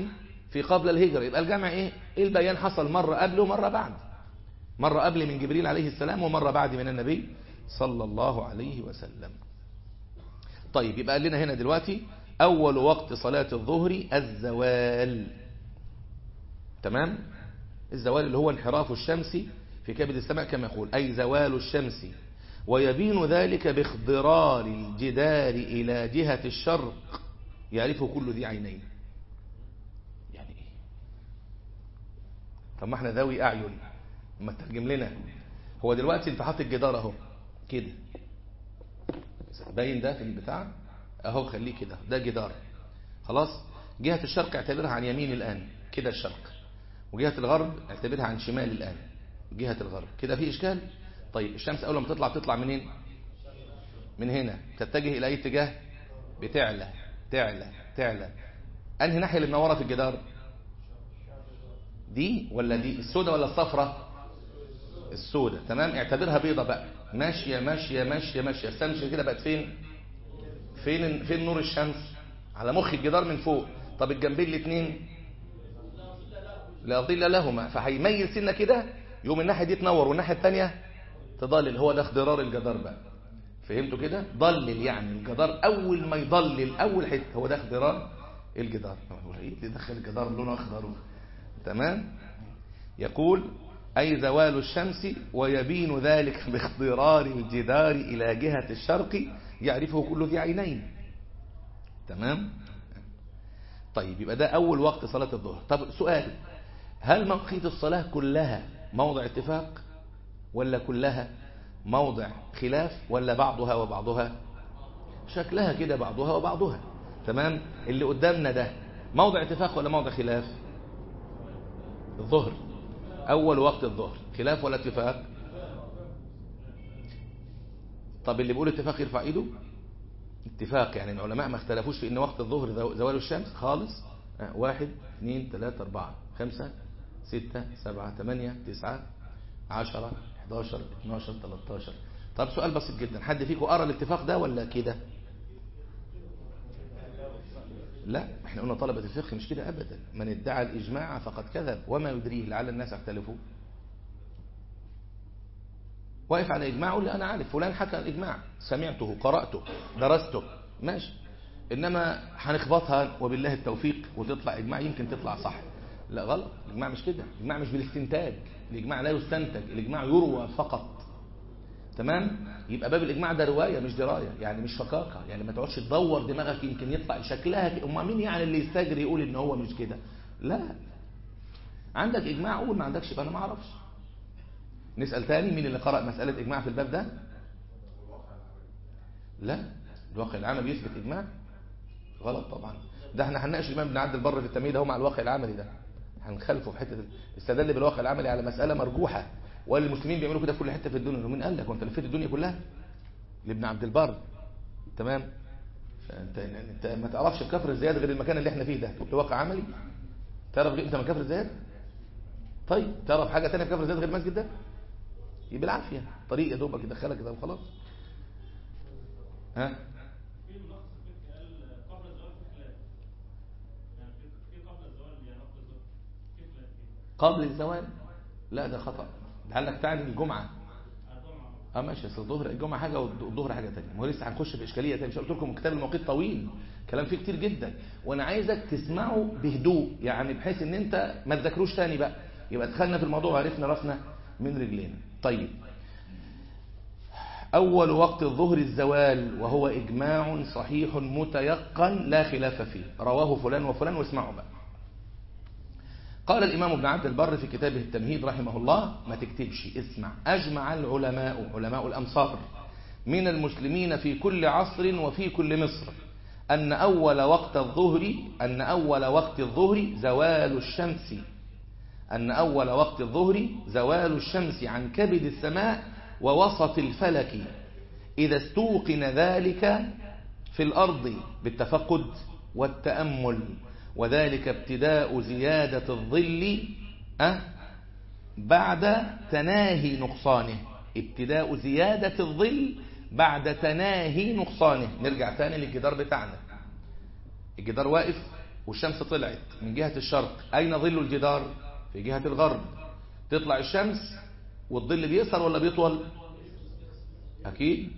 Speaker 1: في قبل الهجرة يبقى الجمع ايه البيان حصل مرة قبل ومرة بعد مرة قبل من جبريل عليه السلام ومرة بعد من النبي صلى الله عليه وسلم طيب يبقى لنا هنا دلوقتي أول وقت صلاة الظهر الزوال تمام الزوال اللي هو انحراف الشمس في كبد السماء كما يقول أي زوال الشمس ويبين ذلك باخضرار الجدار إلى جهة الشرق يعرفه كل ذي عينين يعني ايه طب ما احنا ذوي أعين ما ترجم لنا هو دلوقتي انت حاطط الجدار اهو كده باين ده في البتاع اهو خليه كده ده جدار خلاص جهة الشرق اعتبرها عن يمين الآن كده الشرق وجهة الغرب اعتبرها عن شمال الآن جهة الغرب كده في إشكال طيب الشمس أول ما تطلع تطلع منين من هنا تتجه إلى أي اتجاه بتعلى تعلى تعلى أنهي ناحية اللي منورة في الجدار دي ولا دي السودة ولا الصفرة السودة تمام اعتبرها بيضة بقى ماشية ماشية ماشية ماشية استمشي كده بقت فين فين فين نور الشمس على مخ الجدار من فوق طب الجنبين الاثنين لا ظل لهما فهيميل سنه كده يوم الناحيه دي تنور والناحيه الثانيه تضلل هو ده اخضرار الجدار بقى فهمتوا كده ضلل يعني الجدار اول ما يضلل اول حته هو ده اخضرار الجدار ايه اللي دخل الجدار لونه اخضر تمام يقول أي زوال الشمس ويبين ذلك باخضرار الجدار إلى جهة الشرق يعرفه كل ذي عينين تمام طيب يبقى ده أول وقت صلاة الظهر طب سؤال هل مواقيت الصلاة كلها موضع اتفاق ولا كلها موضع خلاف ولا بعضها وبعضها شكلها كده بعضها وبعضها تمام اللي قدامنا ده موضع اتفاق ولا موضع خلاف الظهر أول وقت الظهر خلاف ولا اتفاق طب اللي بيقول اتفاق يرفع ايده اتفاق يعني العلماء ما اختلفوش في ان وقت الظهر زوال الشمس خالص واحد اثنين ثلاثة أربعة خمسة ستة سبعة ثمانية تسعة عشرة 11 12 13 طب سؤال بسيط جدا حد فيكم قرأ الاتفاق ده ولا كده لا احنا قلنا طلبة الفقه مش كده ابدا من ادعى الاجماع فقد كذب وما يدريه لعل الناس اختلفوا واقف على اجماع ولا انا عارف فلان حكى الاجماع سمعته قرأته درسته ماشي انما هنخبطها وبالله التوفيق وتطلع اجماع يمكن تطلع صح لا غلط الاجماع مش كده الاجماع مش بالاستنتاج الاجماع لا يستنتج الاجماع يروى فقط تمام يبقى باب الاجماع ده روايه مش درايه يعني مش فكاكه يعني ما تقعدش تدور دماغك يمكن يطلع شكلها كده امال مين يعني اللي يستجري يقول ان هو مش كده لا عندك اجماع قول ما عندكش يبقى انا ما اعرفش نسال تاني مين اللي قرأ مساله اجماع في الباب ده لا الواقع العملي يثبت اجماع غلط طبعا ده احنا هنناقش الامام ابن عبد البر في التمهيد اهو مع الواقع العملي ده هنخالفه في حته استدل بالواقع العملي على مساله مرجوحه والمسلمين بيعملوا كده في كل حته في الدنيا ومين قال لك وانت لفيت الدنيا كلها لابن عبد البر تمام فانت انت ما تعرفش الكفر الزياد غير المكان اللي احنا فيه ده في واقع عملي تعرف انت من كفر الزياد طيب تعرف حاجه ثانيه في كفر الزياد غير المسجد ده يبقى بالعافيه طريق يا دوبك يدخلك كده وخلاص ها قبل الزوال لا ده خطأ لعلك تعني الجمعة اه ماشي اصل الظهر الجمعة حاجة والظهر حاجة تانية ما هو لسه هنخش في إشكالية تانية مش قلت لكم كتاب المواقيت طويل كلام فيه كتير جدا وأنا عايزك تسمعه بهدوء يعني بحيث إن أنت ما تذاكروش تاني بقى يبقى دخلنا في الموضوع وعرفنا راسنا من رجلينا طيب أول وقت الظهر الزوال وهو إجماع صحيح متيقن لا خلاف فيه رواه فلان وفلان واسمعوا بقى قال الإمام ابن عبد البر في كتابه التمهيد رحمه الله ما تكتبش اسمع أجمع العلماء علماء الأمصار من المسلمين في كل عصر وفي كل مصر أن أول وقت الظهر أن أول وقت الظهر زوال الشمس أن أول وقت الظهر زوال الشمس عن كبد السماء ووسط الفلك إذا استوقن ذلك في الأرض بالتفقد والتأمل وذلك ابتداء زيادة الظل أه بعد تناهي نقصانه ابتداء زيادة الظل بعد تناهي نقصانه نرجع تاني للجدار بتاعنا الجدار واقف والشمس طلعت من جهة الشرق أين ظل الجدار في جهة الغرب تطلع الشمس والظل بيقصر ولا بيطول أكيد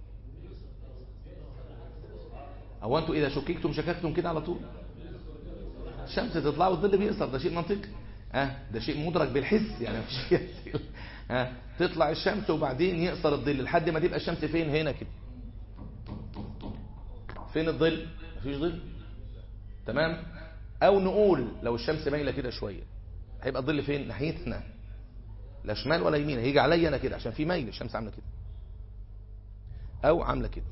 Speaker 1: أو أنتوا إذا شككتم شككتم كده على طول الشمس تطلع والظل بيقصر ده شيء منطقي ها ده شيء مدرك بالحس يعني مفيش شيء ها تطلع الشمس وبعدين يقصر الظل لحد ما تبقى الشمس فين هنا كده فين الظل مفيش ظل تمام او نقول لو الشمس مايله كده شويه هيبقى الظل فين ناحيتنا لا شمال ولا يمين هيجي عليا انا كده عشان في ميل الشمس عامله كده او عامله كده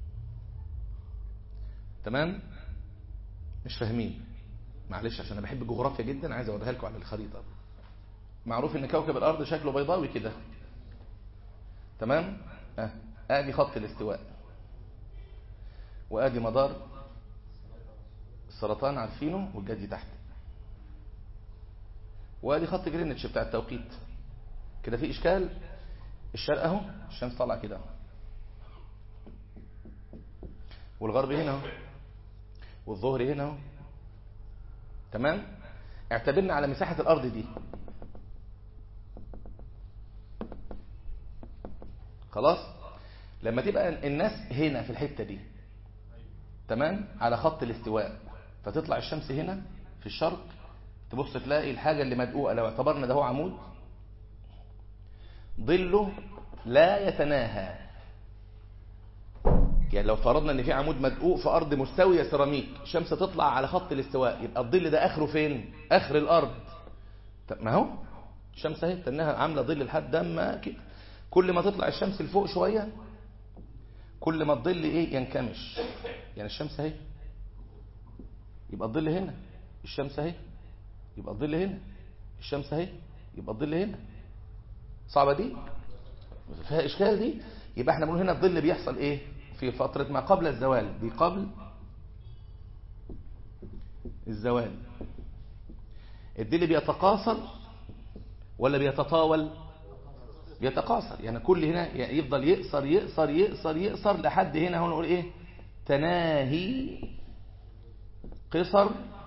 Speaker 1: تمام مش فاهمين معلش عشان انا بحب الجغرافيا جدا عايز اوريها لكم على الخريطه معروف ان كوكب الارض شكله بيضاوي كده تمام اه ادي خط الاستواء وادي مدار السرطان عارفينه والجدي تحت وادي خط جرينتش بتاع التوقيت كده في اشكال الشرق اهو الشمس طالعه كده اهو والغرب هنا اهو والظهر هنا اهو تمام اعتبرنا على مساحة الارض دي خلاص لما تبقى الناس هنا في الحتة دي تمام على خط الاستواء فتطلع الشمس هنا في الشرق تبص تلاقي الحاجة اللي مدقوقة لو اعتبرنا ده هو عمود ظله لا يتناهى يعني لو فرضنا ان في عمود مدقوق في ارض مستويه سيراميك الشمس تطلع على خط الاستواء يبقى الظل ده اخره فين اخر الارض ما هو الشمس اهي تنها عامله ظل لحد اما كده كل ما تطلع الشمس لفوق شويه كل ما الظل ايه ينكمش يعني الشمس اهي يبقى الظل هنا الشمس اهي يبقى الظل هنا الشمس اهي يبقى الظل هنا صعبه دي فيها اشكال دي يبقى احنا بنقول هنا الظل بيحصل ايه في فترة ما قبل الزوال دي قبل الزوال الظل بيتقاصر ولا بيتطاول بيتقاصر يعني كل هنا يفضل يقصر يقصر يقصر يقصر لحد هنا هو نقول ايه تناهي قصر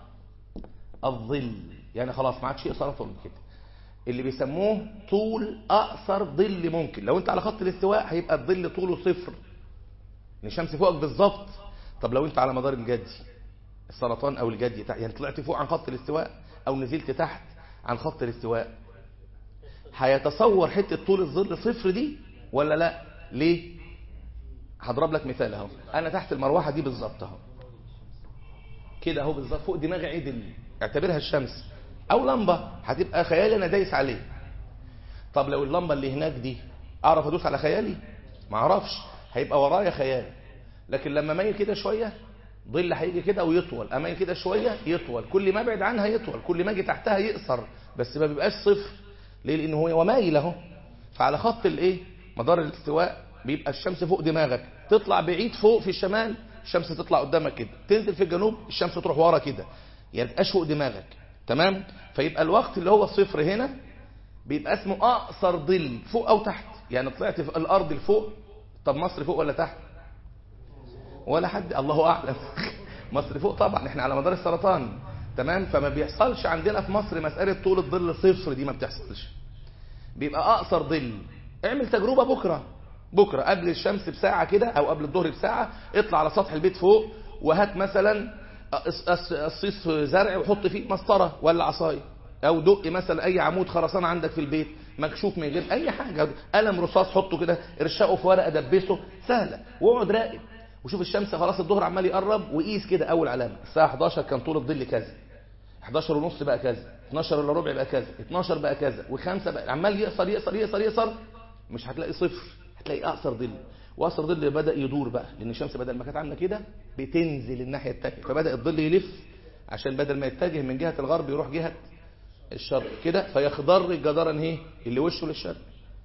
Speaker 1: الظل يعني خلاص ما عادش يقصر طول كده اللي بيسموه طول اقصر ظل ممكن لو انت على خط الاستواء هيبقى الظل طوله صفر ان الشمس فوقك بالظبط طب لو انت على مدار الجدي السرطان او الجدي يعني طلعت فوق عن خط الاستواء او نزلت تحت عن خط الاستواء هيتصور حته طول الظل صفر دي ولا لا ليه هضرب لك مثال اهو انا تحت المروحه دي بالظبط اهو كده اهو بالظبط فوق دماغي عدل اعتبرها الشمس او لمبه هتبقى خيالي انا دايس عليه طب لو اللمبه اللي هناك دي اعرف ادوس على خيالي ما اعرفش هيبقى ورايا خيال لكن لما ميل كده شويه ظل هيجي كده ويطول اميل كده شويه يطول كل ما ابعد عنها يطول كل ما اجي تحتها يقصر بس ما بيبقاش صفر ليه لان هو مايل اهو فعلى خط الايه مدار الاستواء بيبقى الشمس فوق دماغك تطلع بعيد فوق في الشمال الشمس تطلع قدامك كده تنزل في الجنوب الشمس تروح ورا كده يعني تبقاش فوق دماغك تمام فيبقى الوقت اللي هو الصفر هنا بيبقى اسمه اقصر ظل فوق او تحت يعني طلعت في الارض لفوق طب مصر فوق ولا تحت ولا حد الله اعلم مصر فوق طبعا احنا على مدار السرطان تمام فما بيحصلش عندنا في مصر مسألة طول الظل صفر دي ما بتحصلش بيبقى اقصر ظل اعمل تجربة بكرة بكرة قبل الشمس بساعة كده او قبل الظهر بساعة اطلع على سطح البيت فوق وهات مثلا قصيص زرع وحط فيه مسطرة ولا عصاية او دق مثلا اي عمود خرسانة عندك في البيت مكشوف من غير اي حاجة قلم رصاص حطه كده ارشقه في ورقة دبسه سهلة واقعد راقب وشوف الشمس خلاص الظهر عمال يقرب وقيس كده اول علامة الساعة 11 كان طول الظل كذا 11 ونص بقى كذا 12 الا ربع بقى كذا 12 بقى كذا و5 بقى عمال يقصر يقصر يقصر يقصر مش هتلاقي صفر هتلاقي اقصر ظل واقصر ظل بدا يدور بقى لان الشمس بدل ما كانت عامله كده بتنزل الناحيه الثانيه فبدا الظل يلف عشان بدل ما يتجه من جهه الغرب يروح جهه الشرق كده فيخضر الجدار ايه اللي وشه للشرق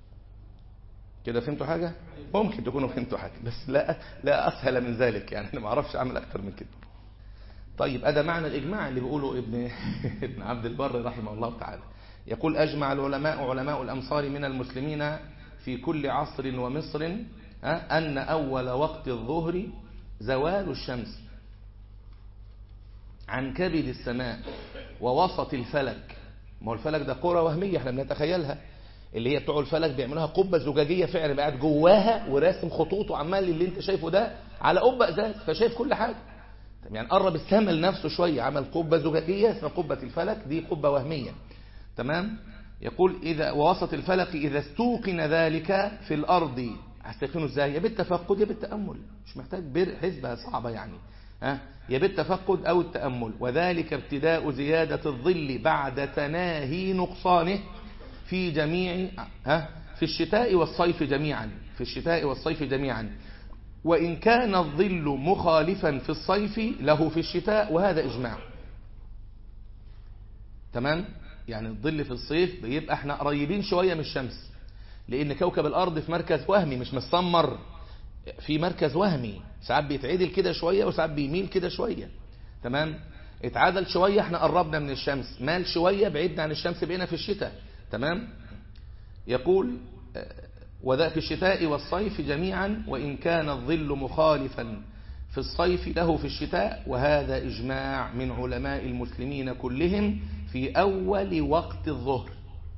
Speaker 1: كده فهمتوا حاجه ممكن تكونوا فهمتوا حاجه بس لا لا اسهل من ذلك يعني انا ما اعرفش اعمل اكتر من كده طيب هذا معنى الإجماع اللي بيقوله ابن ابن عبد البر رحمه الله تعالى يقول أجمع العلماء علماء الأمصار من المسلمين في كل عصر ومصر أن أول وقت الظهر زوال الشمس عن كبد السماء ووسط الفلك ما هو الفلك ده قرى وهمية احنا بنتخيلها اللي هي بتوع الفلك بيعملوها قبة زجاجية فعلا قاعد جواها وراسم خطوط وعمال اللي انت شايفه ده على قبة ازاز فشايف كل حاجة يعني قرب السما لنفسه شوية عمل قبة زجاجية اسمها قبة الفلك دي قبة وهمية تمام يقول إذا ووسط الفلك إذا استوقن ذلك في الأرض هستيقنه ازاي يا بالتفقد يا بالتأمل مش محتاج بر حسبة صعبة يعني ها يا بالتفقد أو التأمل وذلك ابتداء زيادة الظل بعد تناهي نقصانه في جميع ها في الشتاء والصيف جميعا في الشتاء والصيف جميعا وإن كان الظل مخالفا في الصيف له في الشتاء وهذا إجماع تمام يعني الظل في الصيف بيبقى احنا قريبين شوية من الشمس لأن كوكب الأرض في مركز وهمي مش مسمر في مركز وهمي ساعات بيتعدل كده شوية وساعات بيميل كده شوية تمام اتعدل شوية احنا قربنا من الشمس مال شوية بعدنا عن الشمس بقينا في الشتاء تمام يقول وذا في الشتاء والصيف جميعا وإن كان الظل مخالفا في الصيف له في الشتاء وهذا إجماع من علماء المسلمين كلهم في أول وقت الظهر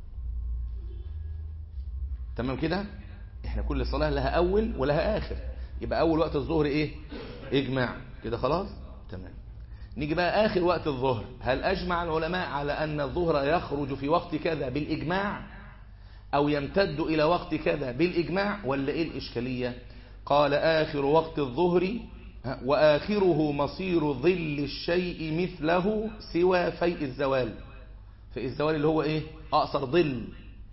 Speaker 1: تمام كده احنا كل صلاة لها أول ولها آخر يبقى أول وقت الظهر إيه إجماع كده خلاص تمام نيجي بقى آخر وقت الظهر هل أجمع العلماء على أن الظهر يخرج في وقت كذا بالإجماع أو يمتد إلى وقت كذا بالإجماع ولا إيه الإشكالية قال آخر وقت الظهر وآخره مصير ظل الشيء مثله سوى فيء الزوال فيء الزوال اللي هو إيه أقصر ظل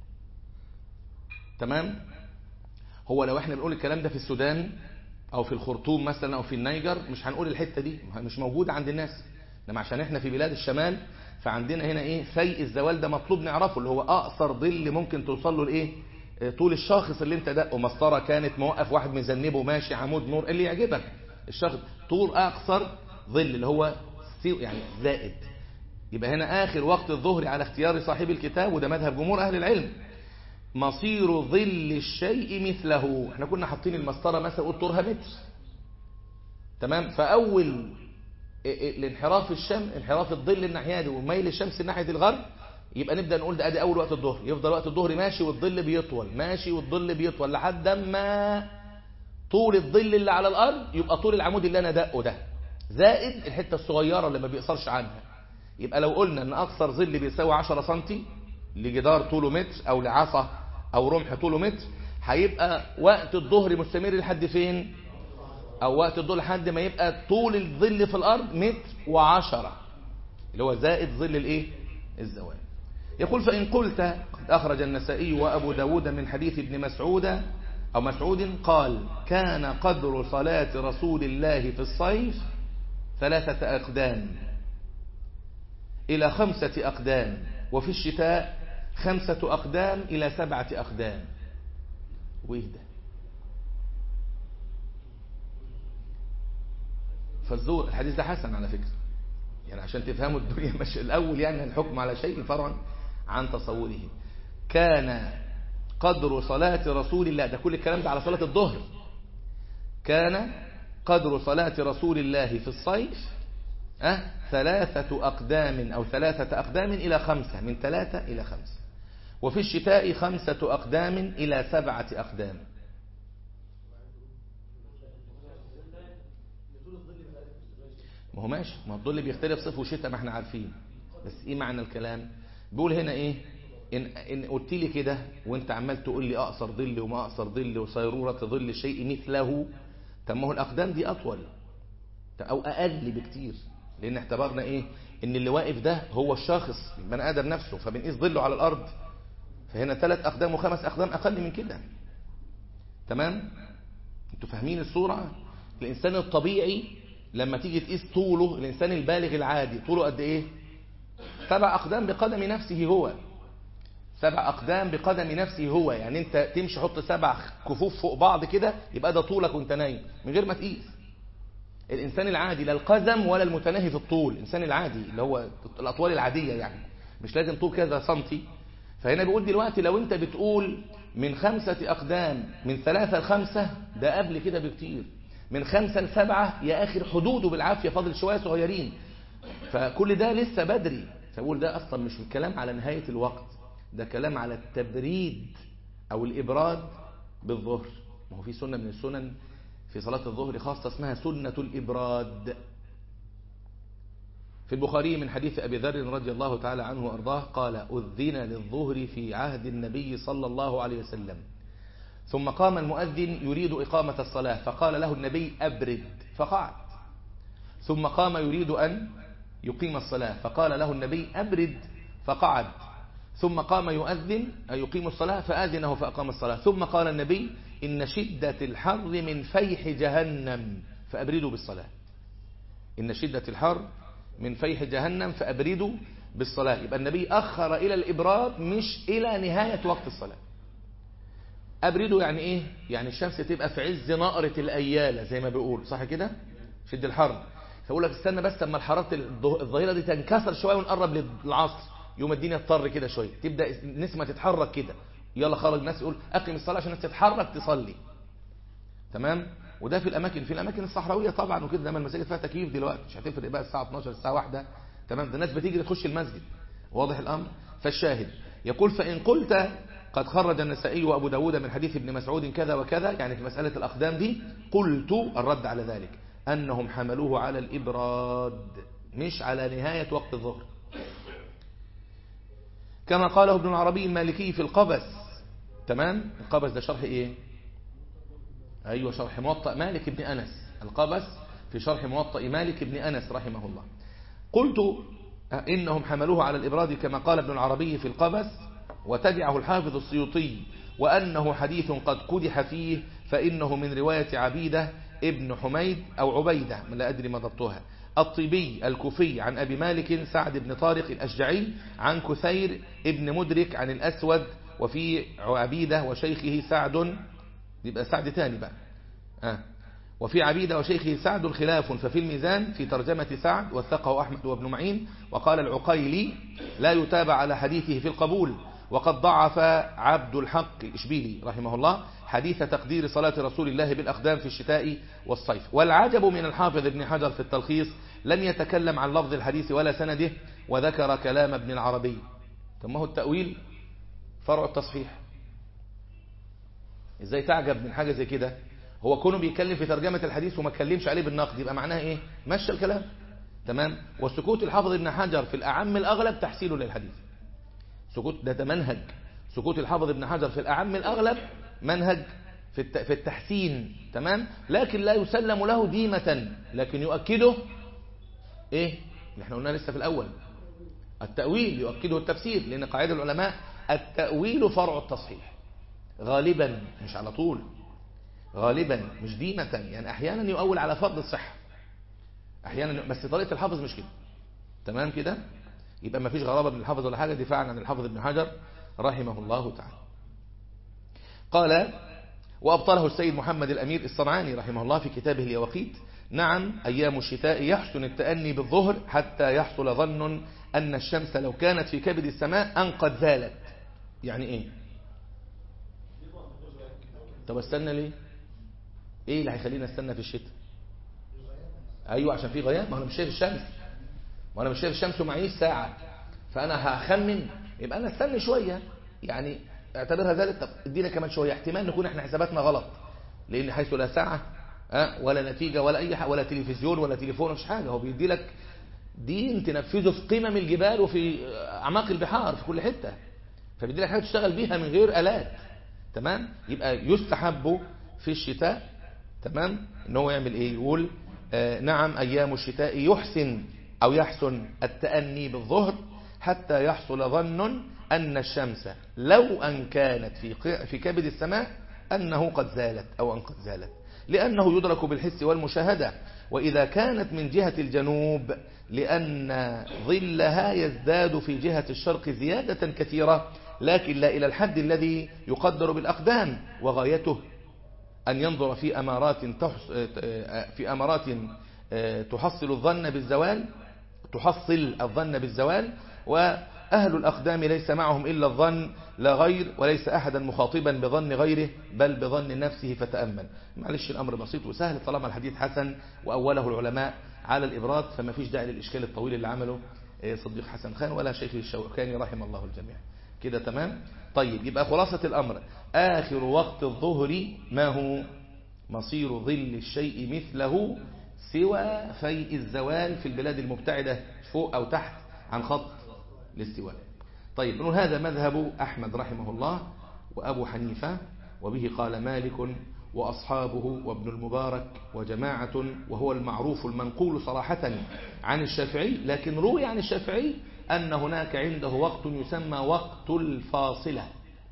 Speaker 1: تمام هو لو احنا بنقول الكلام ده في السودان او في الخرطوم مثلا او في النيجر مش هنقول الحتة دي مش موجودة عند الناس لما عشان احنا في بلاد الشمال فعندنا هنا ايه فيء الزوال ده مطلوب نعرفه اللي هو اقصر ظل ممكن توصل له لايه طول الشاخص اللي انت دقه مسطره كانت موقف واحد مذنبه ماشي عمود نور اللي يعجبك الشخص طول اقصر ظل اللي هو يعني زائد يبقى هنا اخر وقت الظهر على اختيار صاحب الكتاب وده مذهب جمهور اهل العلم مصير ظل الشيء مثله احنا كنا حاطين المسطره مثلا قلت طولها متر تمام فاول الانحراف الشمس انحراف الظل الناحيه دي وميل الشمس ناحيه الغرب يبقى نبدا نقول ده ادي اول وقت الظهر يفضل وقت الظهر ماشي والظل بيطول ماشي والظل بيطول لحد اما طول الظل اللي على الارض يبقى طول العمود اللي انا دقه ده زائد الحته الصغيره اللي ما بيقصرش عنها يبقى لو قلنا ان اقصر ظل بيساوي 10 سم لجدار طوله متر او لعصا او رمح طوله متر هيبقى وقت الظهر مستمر لحد فين او وقت الظهر لحد ما يبقى طول الظل في الارض متر وعشرة اللي هو زائد ظل الايه الزوال يقول فان قلت قد اخرج النسائي وابو داود من حديث ابن مسعود او مسعود قال كان قدر صلاة رسول الله في الصيف ثلاثة اقدام الى خمسة اقدام وفي الشتاء خمسة أقدام إلى سبعة أقدام وإيه ده فالزور الحديث ده حسن على فكرة يعني عشان تفهموا الدنيا مش الأول يعني الحكم على شيء فرعا عن تصوره كان قدر صلاة رسول الله ده كل الكلام ده على صلاة الظهر كان قدر صلاة رسول الله في الصيف أه؟ ثلاثة أقدام أو ثلاثة أقدام إلى خمسة من ثلاثة إلى خمسة وفي الشتاء خمسة أقدام إلى سبعة أقدام ما هو ماشي ما الظل بيختلف صيف وشتاء ما احنا عارفين بس ايه معنى الكلام بيقول هنا ايه ان, إن قلت لي كده وانت عمال تقول لي اقصر ظل وما اقصر ظل وصيرورة ظل الشيء مثله طب ما هو الاقدام دي اطول او اقل بكتير لان اعتبرنا ايه ان اللي واقف ده هو الشخص البني ادم نفسه فبنقيس ظله على الارض فهنا ثلاث اقدام وخمس اقدام اقل من كده تمام انتوا فاهمين الصورة الانسان الطبيعي لما تيجي تقيس طوله الانسان البالغ العادي طوله قد ايه سبع اقدام بقدم نفسه هو سبع اقدام بقدم نفسه هو يعني انت تمشي حط سبع كفوف فوق بعض كده يبقى ده طولك وانت نايم من غير ما تقيس الإنسان العادي لا القزم ولا المتناهي في الطول الإنسان العادي اللي هو الأطوال العادية يعني مش لازم طول كذا سنتي فهنا بيقول دلوقتي لو أنت بتقول من خمسة أقدام من ثلاثة لخمسة ده قبل كده بكتير من خمسة لسبعة يا آخر حدوده بالعافية فاضل شوية صغيرين فكل ده لسه بدري فأقول ده أصلا مش الكلام على نهاية الوقت ده كلام على التبريد أو الإبراد بالظهر ما هو في سنة من السنن في صلاة الظهر خاصة اسمها سنة الإبراد في البخاري من حديث أبي ذر رضي الله تعالى عنه وأرضاه قال أذن للظهر في عهد النبي صلى الله عليه وسلم ثم قام المؤذن يريد إقامة الصلاة فقال له النبي أبرد فقعد ثم قام يريد أن يقيم الصلاة فقال له النبي أبرد فقعد ثم قام يؤذن يقيم الصلاة فآذنه فأقام الصلاة ثم قال النبي إن شدة الحر من فيح جهنم فأبردوا بالصلاة إن شدة الحر من فيح جهنم فأبردوا بالصلاة يبقى النبي أخر إلى الإبراد مش إلى نهاية وقت الصلاة أبردوا يعني إيه يعني الشمس تبقى في عز نقرة الأيالة زي ما بيقول صح كده شد الحر فأقول لك استنى بس لما الحرارة الظهيرة دي تنكسر شوية ونقرب للعصر يوم الدنيا تضطر كده شوية تبدأ النسمة تتحرك كده يلا خرج الناس يقول أقم الصلاة عشان الناس تتحرك تصلي تمام وده في الأماكن في الأماكن الصحراوية طبعا وكده لما المساجد فيها تكييف دلوقتي مش هتفرق بقى الساعة 12 الساعة 1 تمام ده الناس بتيجي تخش المسجد واضح الأمر فالشاهد يقول فإن قلت قد خرج النسائي وأبو داود من حديث ابن مسعود كذا وكذا يعني في مسألة الأقدام دي قلت الرد على ذلك أنهم حملوه على الإبراد مش على نهاية وقت الظهر كما قاله ابن العربي المالكي في القبس تمام القبس ده شرح ايه ايوه شرح موطأ مالك بن انس القبس في شرح موطأ مالك بن انس رحمه الله قلت انهم حملوه على الابراد كما قال ابن العربي في القبس وتبعه الحافظ السيوطي وانه حديث قد قدح فيه فانه من رواية عبيدة ابن حميد او عبيدة لا ادري ما ضبطها الطبي الكوفي عن أبي مالك سعد بن طارق الأشجعي عن كثير ابن مدرك عن الأسود وفي عبيدة وشيخه سعد يبقى سعد تاني بقى آه. وفي عبيدة وشيخه سعد خلاف ففي الميزان في ترجمة سعد وثقه أحمد وابن معين وقال العقيلي لا يتابع على حديثه في القبول وقد ضعف عبد الحق الإشبيلي رحمه الله حديث تقدير صلاة رسول الله بالأقدام في الشتاء والصيف والعجب من الحافظ ابن حجر في التلخيص لم يتكلم عن لفظ الحديث ولا سنده وذكر كلام ابن العربي ثم هو التأويل فرع التصحيح ازاي تعجب من حاجة زي كده هو كونه بيتكلم في ترجمة الحديث وما اتكلمش عليه بالنقد يبقى معناها ايه مشى الكلام تمام وسكوت الحافظ ابن حجر في الأعم الأغلب تحسينه للحديث سكوت ده منهج سكوت الحافظ ابن حجر في الأعم الأغلب منهج في في التحسين تمام لكن لا يسلم له ديمة لكن يؤكده ايه اللي احنا قلنا لسه في الأول التأويل يؤكده التفسير لأن قاعدة العلماء التأويل فرع التصحيح غالبا مش على طول غالبا مش ديمة يعني أحيانا يؤول على فرض الصحة أحيانا بس طريقة الحافظ مش كده تمام كده يبقى ما فيش غرابة من الحافظ ولا حاجة دفاعا عن الحافظ ابن حجر رحمه الله تعالى قال وأبطله السيد محمد الأمير الصنعاني رحمه الله في كتابه اليواقيت نعم أيام الشتاء يحسن التأني بالظهر حتى يحصل ظن أن الشمس لو كانت في كبد السماء أن قد زالت يعني إيه طب استنى ليه إيه اللي هيخلينا استنى في الشتاء أيوة عشان في غياب ما أنا مش شايف الشمس ما أنا مش شايف الشمس ومعيش ساعة فأنا هخمن يبقى أنا استنى شوية يعني اعتبرها ذلك طب ادينا كمان شوية احتمال نكون احنا حساباتنا غلط لأن حيث لا ساعة أه ولا نتيجة ولا أي حاجة ولا تلفزيون ولا تليفون مش حاجة هو بيدي لك دين تنفذه في قمم الجبال وفي أعماق البحار في كل حتة فبيدي لك حاجة تشتغل بيها من غير آلات تمام يبقى يستحب في الشتاء تمام ان هو يعمل ايه يقول آه نعم ايام الشتاء يحسن او يحسن التأني بالظهر حتى يحصل ظن أن الشمس لو أن كانت في في كبد السماء أنه قد زالت أو أن قد زالت لأنه يدرك بالحس والمشاهدة وإذا كانت من جهة الجنوب لأن ظلها يزداد في جهة الشرق زيادة كثيرة لكن لا إلى الحد الذي يقدر بالأقدام وغايته أن ينظر في أمارات في أمارات تحصل الظن بالزوال تحصل الظن بالزوال وأهل الأقدام ليس معهم إلا الظن لا غير وليس أحدا مخاطبا بظن غيره بل بظن نفسه فتأمل معلش الأمر بسيط وسهل طالما الحديث حسن وأوله العلماء على الإبراد فما فيش داعي للإشكال الطويل اللي عمله صديق حسن خان ولا شيخ الشوكاني رحم الله الجميع كده تمام طيب يبقى خلاصة الأمر آخر وقت الظهر ما هو مصير ظل الشيء مثله سوى فيء الزوال في البلاد المبتعدة فوق أو تحت عن خط الاستواء طيب نقول هذا مذهب أحمد رحمه الله وأبو حنيفة وبه قال مالك وأصحابه وابن المبارك وجماعة وهو المعروف المنقول صراحة عن الشافعي لكن روي عن الشافعي أن هناك عنده وقت يسمى وقت الفاصلة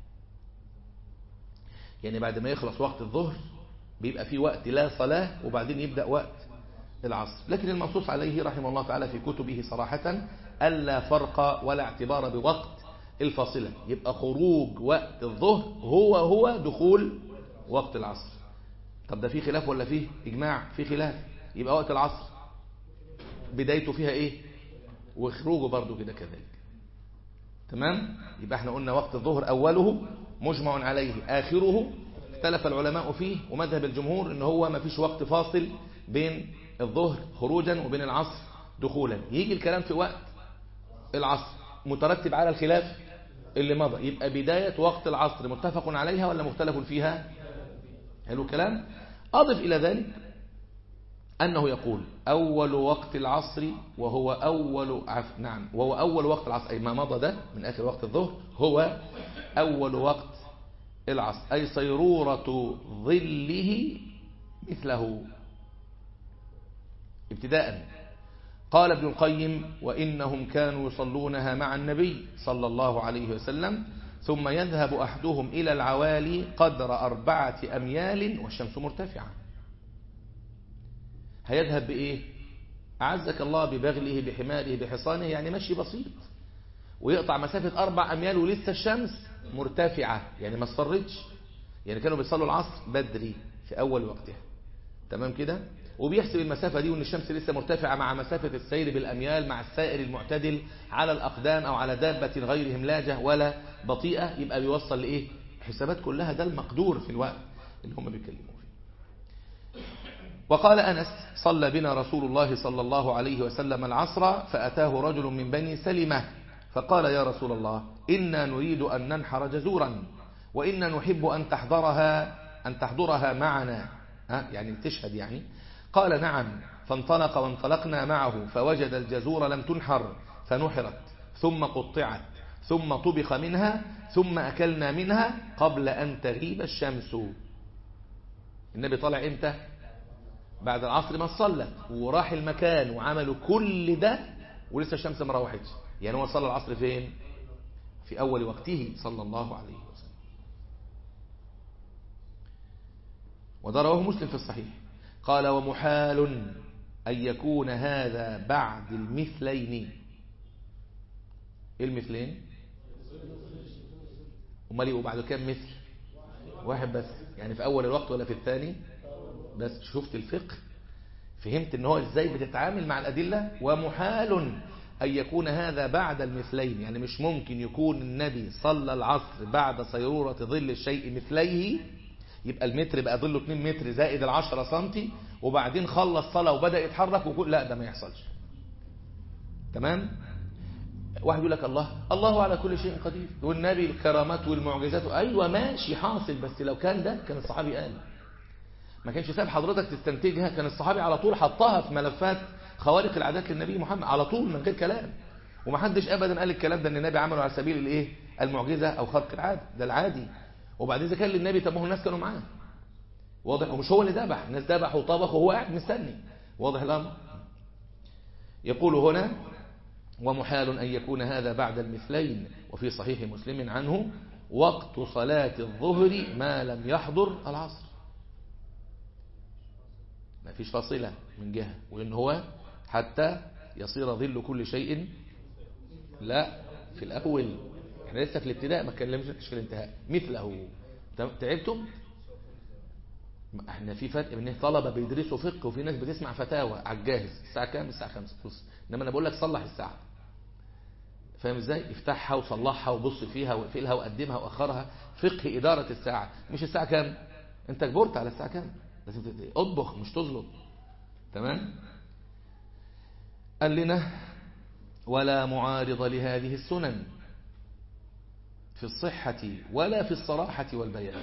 Speaker 1: يعني بعد ما يخلص وقت الظهر بيبقى في وقت لا صلاة وبعدين يبدأ وقت العصر لكن المنصوص عليه رحمه الله تعالى في كتبه صراحة ألا فرق ولا اعتبار بوقت الفاصلة يبقى خروج وقت الظهر هو هو دخول وقت العصر طب ده في خلاف ولا فيه إجماع في خلاف يبقى وقت العصر بدايته فيها إيه وخروجه برضو كده كذلك تمام يبقى احنا قلنا وقت الظهر أوله مجمع عليه آخره اختلف العلماء فيه ومذهب الجمهور ان هو ما فيش وقت فاصل بين الظهر خروجا وبين العصر دخولا يجي الكلام في وقت العصر مترتب على الخلاف اللي مضى يبقى بداية وقت العصر متفق عليها ولا مختلف فيها حلو الكلام أضف إلى ذلك أنه يقول أول وقت العصر وهو أول عف... نعم وهو أول وقت العصر أي ما مضى ده من آخر وقت الظهر هو أول وقت العصر أي صيرورة ظله مثله ابتداء قال ابن القيم وإنهم كانوا يصلونها مع النبي صلى الله عليه وسلم ثم يذهب أحدهم إلى العوالي قدر أربعة أميال والشمس مرتفعة هيذهب بإيه أعزك الله ببغله بحماره بحصانه يعني مشي بسيط ويقطع مسافة أربع أميال ولسه الشمس مرتفعة يعني ما اصفرتش يعني كانوا بيصلوا العصر بدري في أول وقتها تمام كده وبيحسب المسافة دي وان الشمس لسه مرتفعة مع مسافة السير بالأميال مع السائر المعتدل على الأقدام أو على دابة غير هملاجة ولا بطيئة يبقى بيوصل لإيه حسابات كلها ده المقدور في الوقت اللي هم بيتكلموا فيه وقال أنس صلى بنا رسول الله صلى الله عليه وسلم العصر فأتاه رجل من بني سلمة فقال يا رسول الله إنا نريد أن ننحر جزورا وإنا نحب أن تحضرها أن تحضرها معنا ها يعني تشهد يعني قال نعم فانطلق وانطلقنا معه فوجد الجزور لم تنحر فنحرت ثم قطعت ثم طبخ منها ثم أكلنا منها قبل أن تغيب الشمس النبي طلع امتى بعد العصر ما صلى وراح المكان وعملوا كل ده ولسه الشمس ما روحتش يعني هو صلى العصر فين في أول وقته صلى الله عليه وسلم وده رواه مسلم في الصحيح قال ومحال أن يكون هذا بعد المثلين ايه المثلين امال يبقوا بعد كام مثل واحد بس يعني في اول الوقت ولا في الثاني بس شفت الفقه فهمت ان هو ازاي بتتعامل مع الادله ومحال ان يكون هذا بعد المثلين يعني مش ممكن يكون النبي صلى العصر بعد صيروره ظل الشيء مثليه يبقى المتر بقى ظله 2 متر زائد ال 10 سم وبعدين خلص صلاه وبدا يتحرك وكل لا ده ما يحصلش تمام واحد يقول لك الله الله على كل شيء قدير والنبي الكرامات والمعجزات ايوه ماشي حاصل بس لو كان ده كان الصحابي قال ما كانش ساب حضرتك تستنتجها كان الصحابي على طول حطها في ملفات خوارق العادات للنبي محمد على طول من غير كلام ومحدش ابدا قال الكلام ده ان النبي عمله على سبيل الايه المعجزه او خرق العاده ده العادي وبعدين اذا كان للنبي طب ما هو الناس كانوا معاه واضح ومش هو اللي ذبح الناس ذبح وطبخ وهو قاعد مستني واضح الامر يقول هنا ومحال أن يكون هذا بعد المثلين وفي صحيح مسلم عنه وقت صلاة الظهر ما لم يحضر العصر ما فيش فاصلة من جهة وإن هو حتى يصير ظل كل شيء لا في الأول احنا لسه في الابتداء ما اتكلمش في الانتهاء مثله تعبتم احنا في فرق بين طلبة بيدرسوا فقه وفي ناس بتسمع فتاوى على الجاهز الساعة كام الساعة 5 بص انما انا بقول لك صلح الساعة فاهم ازاي افتحها وصلحها وبص فيها واقفلها وقدمها واخرها فقه إدارة الساعة مش الساعة كام انت كبرت على الساعة كام لازم اطبخ مش تزلط تمام قال لنا ولا معارض لهذه السنن في الصحة ولا في الصراحة والبيان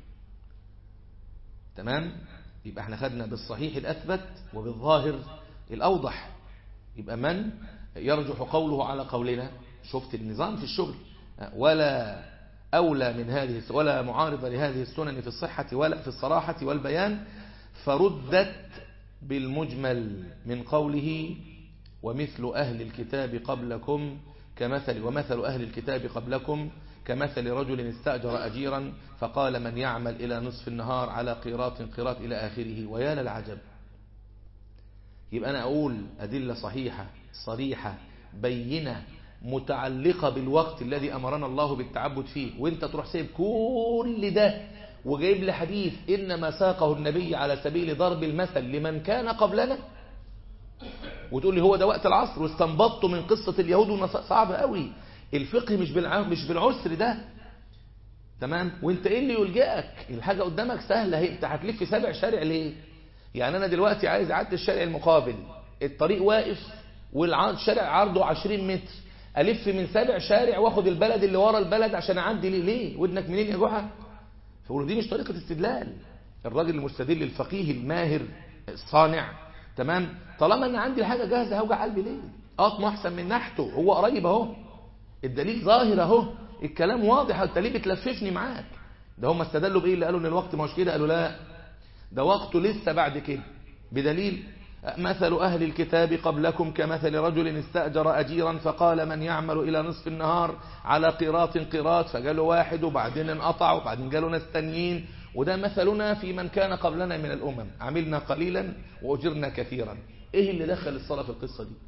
Speaker 1: تمام يبقى احنا خدنا بالصحيح الأثبت وبالظاهر الأوضح يبقى من يرجح قوله على قولنا شفت النظام في الشغل ولا أولى من هذه ولا معارض لهذه السنن في الصحة ولا في الصراحة والبيان فردت بالمجمل من قوله ومثل أهل الكتاب قبلكم كمثل ومثل أهل الكتاب قبلكم كمثل رجل استأجر أجيرا فقال من يعمل إلى نصف النهار على قيراط قيراط إلى آخره ويا للعجب يبقى أنا أقول أدلة صحيحة صريحة بينة متعلقة بالوقت الذي أمرنا الله بالتعبد فيه وانت تروح سيب كل ده وجايب لي حديث إنما ساقه النبي على سبيل ضرب المثل لمن كان قبلنا وتقول لي هو ده وقت العصر واستنبطته من قصة اليهود والنصارى صعب قوي الفقه مش مش بالعسر ده تمام وانت ايه اللي يلجئك الحاجة قدامك سهلة هي انت هتلف سبع شارع ليه يعني انا دلوقتي عايز اعدي الشارع المقابل الطريق واقف والشارع عرضه 20 متر الف من سبع شارع واخد البلد اللي ورا البلد عشان اعدي ليه ليه ودنك منين يا جحا فقولوا دي مش طريقة استدلال الراجل المستدل الفقيه الماهر الصانع تمام طالما ان عندي الحاجة جاهزة هوجع قلبي ليه اطمع احسن من نحته هو قريب اهو الدليل ظاهر اهو الكلام واضح انت ليه بتلففني معاك ده هم استدلوا بايه اللي قالوا ان الوقت مش كده قالوا لا ده وقته لسه بعد كده بدليل مثل أهل الكتاب قبلكم كمثل رجل استأجر أجيرا فقال من يعمل إلى نصف النهار على قراط قراط فقالوا واحد وبعدين انقطع وبعدين قالوا ناس تانيين وده مثلنا في من كان قبلنا من الأمم عملنا قليلا وأجرنا كثيرا إيه اللي دخل الصلاة في القصة دي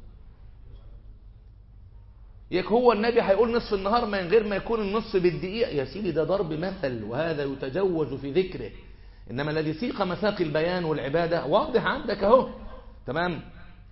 Speaker 1: يك هو النبي هيقول نصف النهار من غير ما يكون النصف بالدقيقة يا سيدي ده ضرب مثل وهذا يتجوز في ذكره إنما الذي سيق مساق البيان والعبادة واضح عندك اهو تمام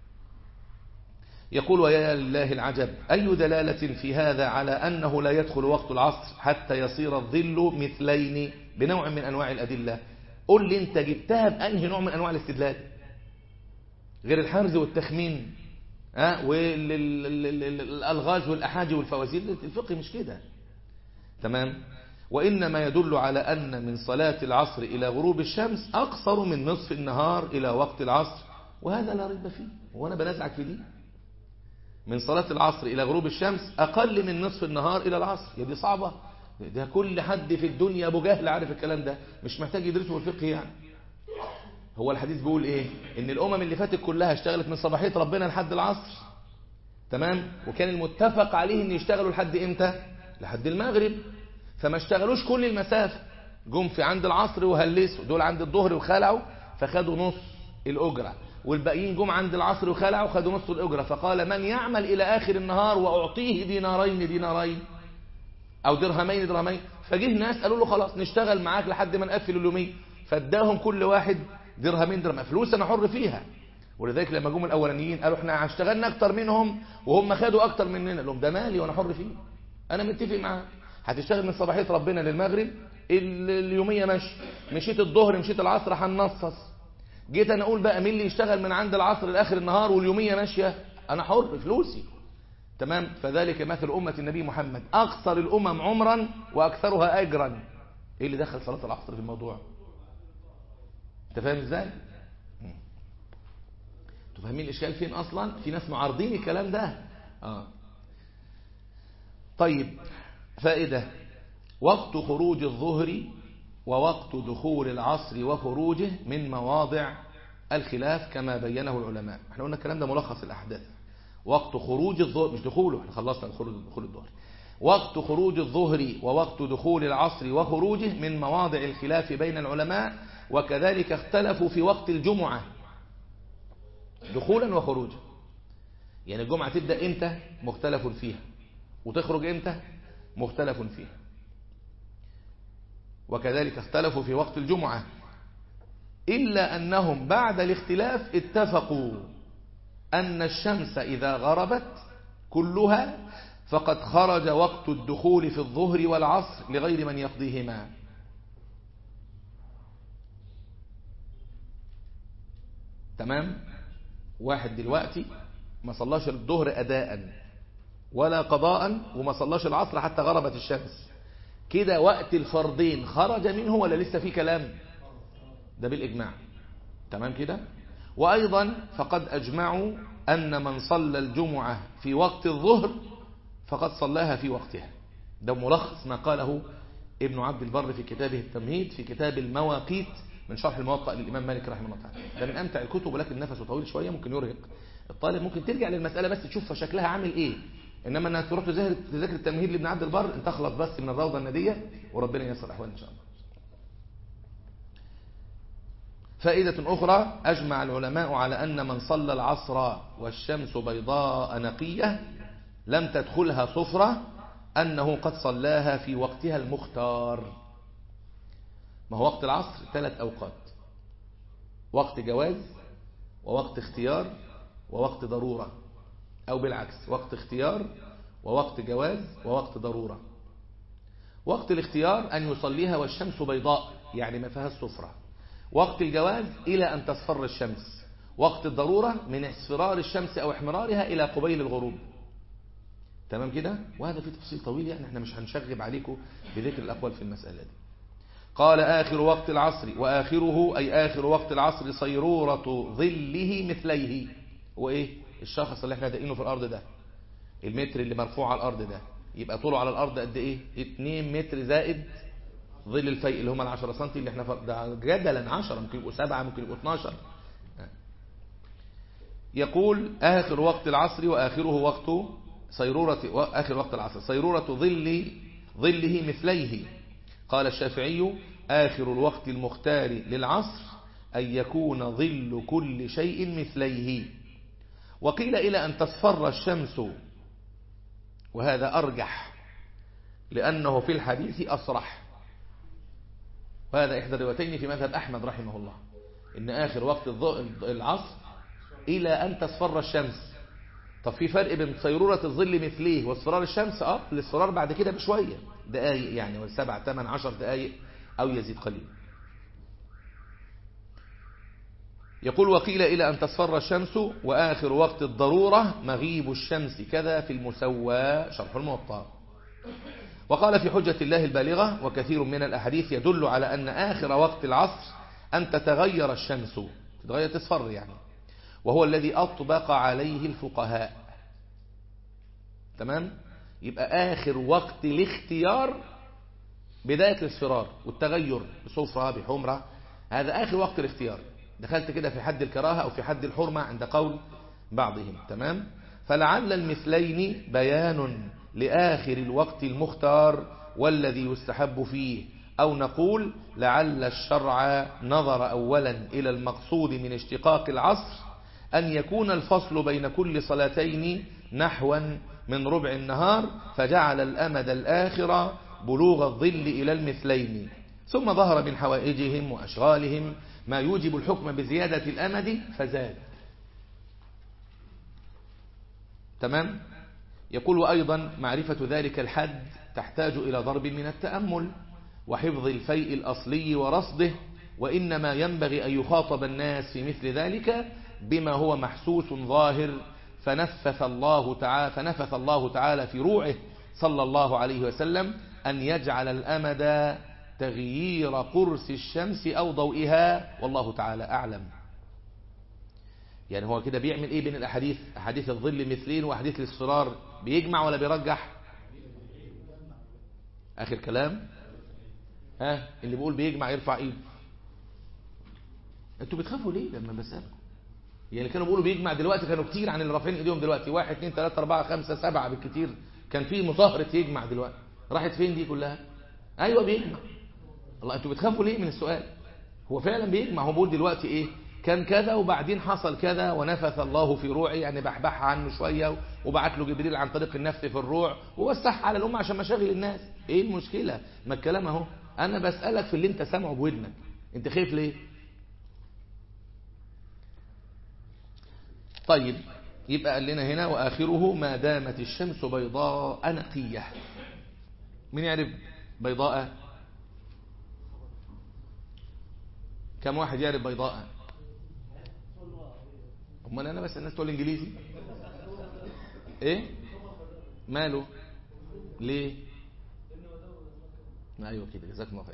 Speaker 1: يقول ويا لله العجب أي دلالة في هذا على أنه لا يدخل وقت العصر حتى يصير الظل مثلين بنوع من أنواع الأدلة قل لي أنت جبتها بأنهي نوع من أنواع الاستدلال غير الحرز والتخمين ها والالغاز والاحاجي والفوازير الفقه مش كده تمام وانما يدل على ان من صلاه العصر الى غروب الشمس اقصر من نصف النهار الى وقت العصر وهذا لا ريب فيه وانا بنازعك في دي من صلاه العصر الى غروب الشمس اقل من نصف النهار الى العصر يا دي صعبه ده كل حد في الدنيا ابو جهل عارف الكلام ده مش محتاج يدرسه في الفقه يعني هو الحديث بيقول ايه ان الامم اللي فاتت كلها اشتغلت من صباحيه ربنا لحد العصر تمام وكان المتفق عليه ان يشتغلوا لحد امتى لحد المغرب فما اشتغلوش كل المسافه جم في عند العصر وهلسوا دول عند الظهر وخلعوا فخدوا نص الاجره والباقيين جم عند العصر وخلعوا خدوا نص الاجره فقال من يعمل الى اخر النهار واعطيه دينارين دينارين او درهمين درهمين فجه ناس قالوا له خلاص نشتغل معاك لحد ما نقفل اليومين فاداهم كل واحد درهمين درهم فلوس انا حر فيها ولذلك لما جم الاولانيين قالوا احنا اشتغلنا اكتر منهم وهم خدوا اكتر مننا قال لهم ده مالي وانا حر فيه انا متفق معاه هتشتغل من صباحيه ربنا للمغرب اليوميه ماشي مشيت الظهر مشيت العصر هننصص جيت انا اقول بقى مين اللي يشتغل من عند العصر لاخر النهار واليوميه ماشيه انا حر فلوسي تمام فذلك مثل امه النبي محمد اقصر الامم عمرا واكثرها اجرا ايه اللي دخل صلاه العصر في الموضوع انت فاهم ازاي انتوا فاهمين الاشكال فين اصلا في ناس معارضين الكلام ده اه طيب فائده وقت خروج الظهر ووقت دخول العصر وخروجه من مواضع الخلاف كما بينه العلماء احنا قلنا الكلام ده ملخص الاحداث وقت خروج الظهر مش دخوله احنا خلصنا دخول الظهر وقت خروج الظهر ووقت دخول العصر وخروجه من مواضع الخلاف بين العلماء وكذلك اختلفوا في وقت الجمعة دخولا وخروجا يعني الجمعة تبدأ امتى مختلف فيها وتخرج امتى مختلف فيها وكذلك اختلفوا في وقت الجمعة إلا أنهم بعد الاختلاف اتفقوا أن الشمس إذا غربت كلها فقد خرج وقت الدخول في الظهر والعصر لغير من يقضيهما تمام واحد دلوقتي ما صلاش الظهر أداء ولا قضاء وما صلاش العصر حتى غربت الشمس كده وقت الفرضين خرج منه ولا لسه في كلام ده بالإجماع تمام كده وأيضا فقد أجمعوا أن من صلى الجمعة في وقت الظهر فقد صلاها في وقتها ده ملخص ما قاله ابن عبد البر في كتابه التمهيد في كتاب المواقيت من شرح الموطأ للإمام مالك رحمه الله تعالى ده من أمتع الكتب ولكن نفسه طويل شوية ممكن يرهق الطالب ممكن ترجع للمسألة بس تشوف شكلها عامل إيه إنما أنك تروح تذاكر تذاكر التمهيد لابن عبد البر أنت تخلص بس من الروضة الندية وربنا ييسر أحوال إن شاء الله فائدة أخرى أجمع العلماء على أن من صلى العصر والشمس بيضاء نقية لم تدخلها صفرة أنه قد صلاها في وقتها المختار ما هو وقت العصر ثلاث أوقات وقت جواز ووقت اختيار ووقت ضرورة أو بالعكس وقت اختيار ووقت جواز ووقت ضرورة وقت الاختيار أن يصليها والشمس بيضاء يعني ما فيها الصفرة وقت الجواز إلى أن تصفر الشمس وقت الضرورة من اصفرار الشمس أو احمرارها إلى قبيل الغروب تمام كده وهذا في تفصيل طويل يعني احنا مش هنشغب عليكم بذكر الأقوال في المسألة دي قال آخر وقت العصر وآخره أي آخر وقت العصر صيرورة ظله مثليه هو إيه الشخص اللي احنا دقينه في الأرض ده المتر اللي مرفوع على الأرض ده يبقى طوله على الأرض قد إيه 2 متر زائد ظل الفيء اللي هم ال 10 سم اللي احنا فر... ده جدلا 10 ممكن يبقوا 7 ممكن يبقوا 12 يقول آخر وقت العصر وآخره وقت صيرورة آخر وقت العصر صيرورة ظل ظله مثليه قال الشافعي آخر الوقت المختار للعصر أن يكون ظل كل شيء مثليه وقيل إلى أن تصفر الشمس وهذا أرجح لأنه في الحديث أصرح وهذا إحدى الروايتين في مذهب أحمد رحمه الله إن آخر وقت العصر إلى أن تصفر الشمس طب في فرق بين صيرورة الظل مثليه واصفرار الشمس اه الاصفرار بعد كده بشوية دقايق يعني سبع ثمان عشر دقايق أو يزيد قليل يقول وقيل إلى أن تصفر الشمس وآخر وقت الضرورة مغيب الشمس كذا في المسوى شرح الموطأ وقال في حجة الله البالغة وكثير من الأحاديث يدل على أن آخر وقت العصر أن تتغير الشمس تتغير تصفر يعني وهو الذي أطبق عليه الفقهاء تمام يبقى آخر وقت الاختيار بداية الاصفرار والتغير بصفرة بحمرة هذا آخر وقت الاختيار دخلت كده في حد الكراهة أو في حد الحرمة عند قول بعضهم تمام فلعل المثلين بيان لآخر الوقت المختار والذي يستحب فيه أو نقول لعل الشرع نظر أولا إلى المقصود من اشتقاق العصر أن يكون الفصل بين كل صلاتين نحوا من ربع النهار فجعل الأمد الآخر بلوغ الظل إلى المثلين ثم ظهر من حوائجهم وأشغالهم ما يوجب الحكم بزيادة الأمد فزاد تمام يقول أيضا معرفة ذلك الحد تحتاج إلى ضرب من التأمل وحفظ الفيء الأصلي ورصده وإنما ينبغي أن يخاطب الناس في مثل ذلك بما هو محسوس ظاهر فنفث الله تعالى فنفث الله تعالى في روعه صلى الله عليه وسلم أن يجعل الأمد تغيير قرص الشمس أو ضوئها والله تعالى أعلم يعني هو كده بيعمل ايه بين الاحاديث احاديث الظل مثلين واحاديث الاصفرار بيجمع ولا بيرجح اخر كلام ها اللي بيقول بيجمع يرفع ايده انتوا بتخافوا ليه لما بسألكم يعني كانوا بيقولوا بيجمع دلوقتي كانوا كتير عن اللي رافعين ايديهم دلوقتي واحد اثنين ثلاثة أربعة خمسة سبعة بالكتير كان في مظاهرة يجمع دلوقتي راحت فين دي كلها ايوه بيجمع الله انتوا بتخافوا ليه من السؤال هو فعلا بيجمع هو بيقول دلوقتي ايه كان كذا وبعدين حصل كذا ونفث الله في روعي يعني بحبح عنه شوية وبعت له جبريل عن طريق النفث في الروع ووسعها على الأمة عشان مشاغل الناس ايه المشكلة ما الكلام اهو انا بسألك في اللي انت سامعه بودنك انت خايف ليه طيب يبقى قال لنا هنا وآخره ما دامت الشمس بيضاء نقية من يعرف بيضاء كم واحد يعرف بيضاء امال انا بس الناس تقول انجليزي ايه ماله ليه ايوه كده جزاك الله خير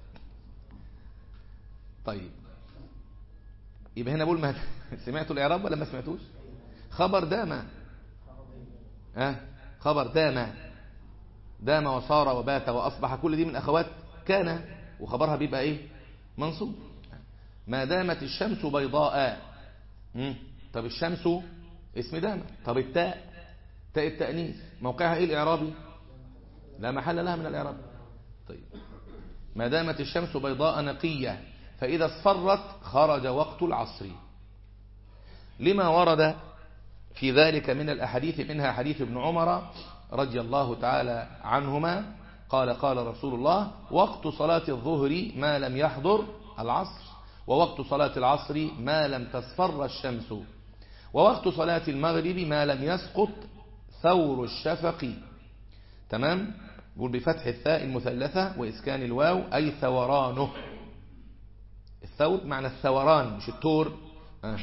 Speaker 1: طيب يبقى هنا بقول ما سمعتوا الاعراب ولا ما سمعتوش خبر دام ها أه؟ خبر دام دام وصار وبات واصبح كل دي من اخوات كان وخبرها بيبقى ايه منصوب ما دامت الشمس بيضاء مم. طب الشمس اسم دام طب التاء تاء التأنيث موقعها ايه الاعرابي لا محل لها من الاعراب طيب ما دامت الشمس بيضاء نقية فإذا اصفرت خرج وقت العصر لما ورد في ذلك من الأحاديث منها حديث ابن عمر رضي الله تعالى عنهما قال قال رسول الله وقت صلاة الظهر ما لم يحضر العصر ووقت صلاة العصر ما لم تصفر الشمس ووقت صلاة المغرب ما لم يسقط ثور الشفق تمام يقول بفتح الثاء المثلثة وإسكان الواو أي ثورانه الثور معنى الثوران مش التور آه.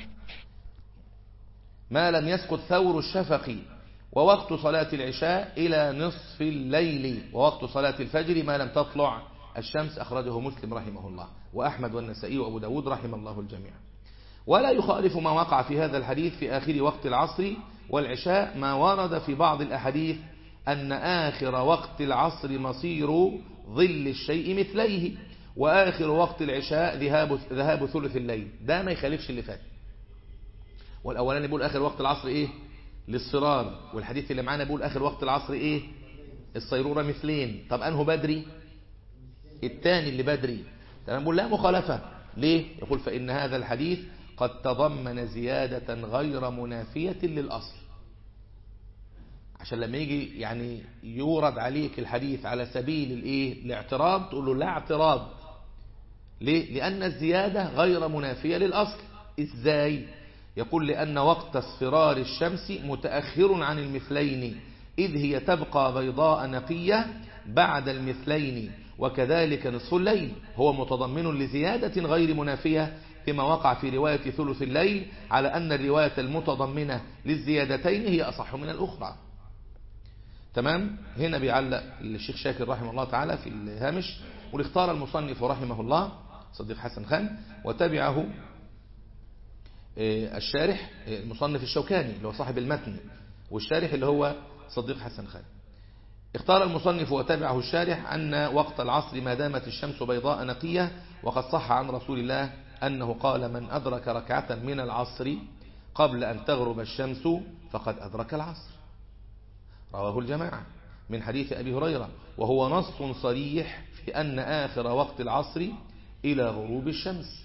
Speaker 1: ما لم يسقط ثور الشفق ووقت صلاة العشاء إلى نصف الليل ووقت صلاة الفجر ما لم تطلع الشمس أخرجه مسلم رحمه الله وأحمد والنسائي وأبو داود رحم الله الجميع ولا يخالف ما وقع في هذا الحديث في آخر وقت العصر والعشاء ما ورد في بعض الأحاديث أن آخر وقت العصر مصير ظل الشيء مثليه وآخر وقت العشاء ذهاب ذهاب ثلث الليل ده ما يخالفش اللي فات والأولاني بيقول آخر وقت العصر إيه للصرار والحديث اللي معانا بيقول آخر وقت العصر إيه الصيرورة مثلين طب أنه بدري الثاني اللي بدري تمام بيقول لا مخالفة ليه يقول فإن هذا الحديث قد تضمن زيادة غير منافية للأصل عشان لما يجي يعني يورد عليك الحديث على سبيل الايه الاعتراض تقول له لا اعتراض ليه لأن الزيادة غير منافية للأصل ازاي يقول لأن وقت اصفرار الشمس متأخر عن المثلين إذ هي تبقى بيضاء نقية بعد المثلين وكذلك نصف الليل هو متضمن لزيادة غير منافية كما وقع في رواية ثلث الليل على أن الرواية المتضمنة للزيادتين هي أصح من الأخرى تمام هنا بيعلق الشيخ شاكر رحمه الله تعالى في الهامش واختار المصنف رحمه الله صديق حسن خان وتبعه الشارح المصنف الشوكاني اللي هو صاحب المتن والشارح اللي هو صديق حسن خان اختار المصنف وتبعه الشارح أن وقت العصر ما دامت الشمس بيضاء نقية وقد صح عن رسول الله أنه قال من أدرك ركعة من العصر قبل أن تغرب الشمس فقد أدرك العصر رواه الجماعة من حديث أبي هريرة وهو نص صريح في أن آخر وقت العصر إلى غروب الشمس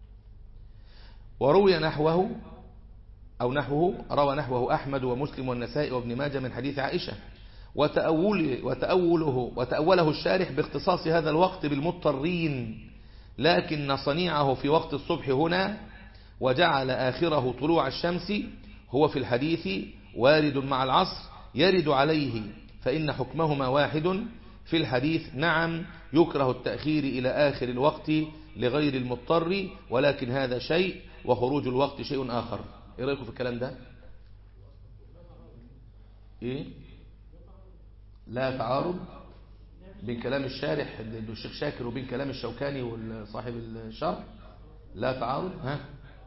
Speaker 1: وروي نحوه أو نحوه روى نحوه أحمد ومسلم والنسائي وابن ماجه من حديث عائشة وتأول وتأوله, وتأوله الشارح باختصاص هذا الوقت بالمضطرين لكن صنيعه في وقت الصبح هنا وجعل آخره طلوع الشمس هو في الحديث وارد مع العصر يرد عليه فإن حكمهما واحد في الحديث نعم يكره التأخير إلى آخر الوقت لغير المضطر ولكن هذا شيء وخروج الوقت شيء آخر إيه رأيكم في الكلام ده إيه لا تعارض بين كلام الشارح الشيخ شاكر وبين كلام الشوكاني وصاحب الشرح لا تعارض ها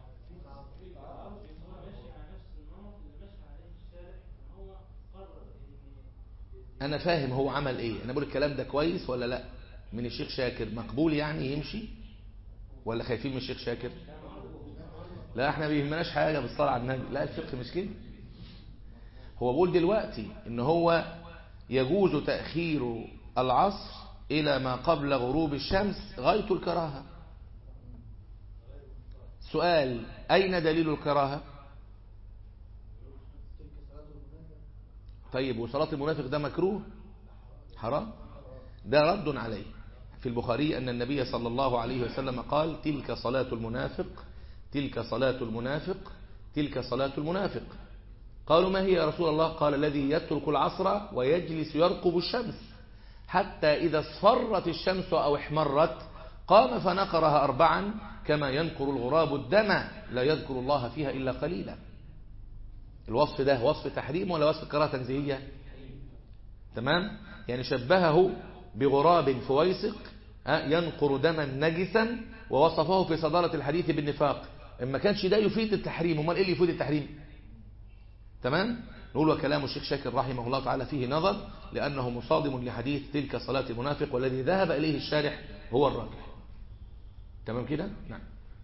Speaker 1: انا فاهم هو عمل ايه انا بقول الكلام ده كويس ولا لا من الشيخ شاكر مقبول يعني يمشي ولا خايفين من الشيخ شاكر لا احنا بيهمناش حاجة بالصلاة على النبي لا الفقه مش كده هو بقول دلوقتي ان هو يجوز تأخير العصر الى ما قبل غروب الشمس غاية الكراهة سؤال اين دليل الكراهة طيب وصلاة المنافق ده مكروه حرام ده رد عليه في البخاري أن النبي صلى الله عليه وسلم قال تلك صلاة المنافق تلك صلاة المنافق تلك صلاة المنافق قالوا ما هي يا رسول الله قال الذي يترك العصر ويجلس يرقب الشمس حتى إذا اصفرت الشمس أو احمرت قام فنقرها أربعا كما ينقر الغراب الدم لا يذكر الله فيها إلا قليلا الوصف ده وصف تحريم ولا وصف كراهه تنزيهيه تمام يعني شبهه بغراب فويسق ينقر دما نجسا ووصفه في صدارة الحديث بالنفاق اما كانش ده يفيد التحريم امال ايه اللي يفيد التحريم تمام نقول وكلام الشيخ شاكر رحمه الله تعالى فيه نظر لأنه مصادم لحديث تلك صلاة المنافق والذي ذهب إليه الشارح هو الراجح تمام كده نعم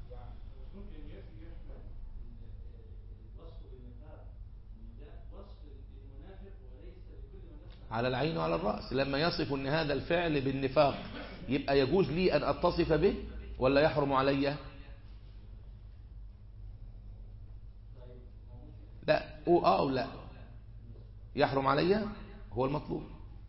Speaker 1: على العين وعلى الرأس لما يصف ان هذا الفعل بالنفاق يبقى يجوز لي أن أتصف به ولا يحرم علي لا أو آه أو لا يحرم علي هو المطلوب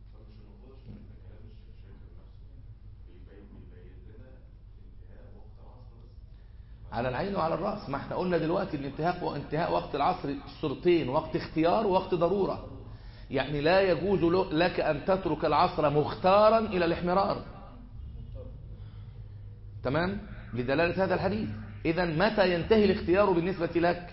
Speaker 1: على العين وعلى الرأس ما احنا قلنا دلوقتي الانتهاء وانتهاء وقت العصر صورتين وقت اختيار ووقت ضرورة يعني لا يجوز لك أن تترك العصر مختارا إلى الاحمرار تمام لدلالة هذا الحديث إذا متى ينتهي الاختيار بالنسبة لك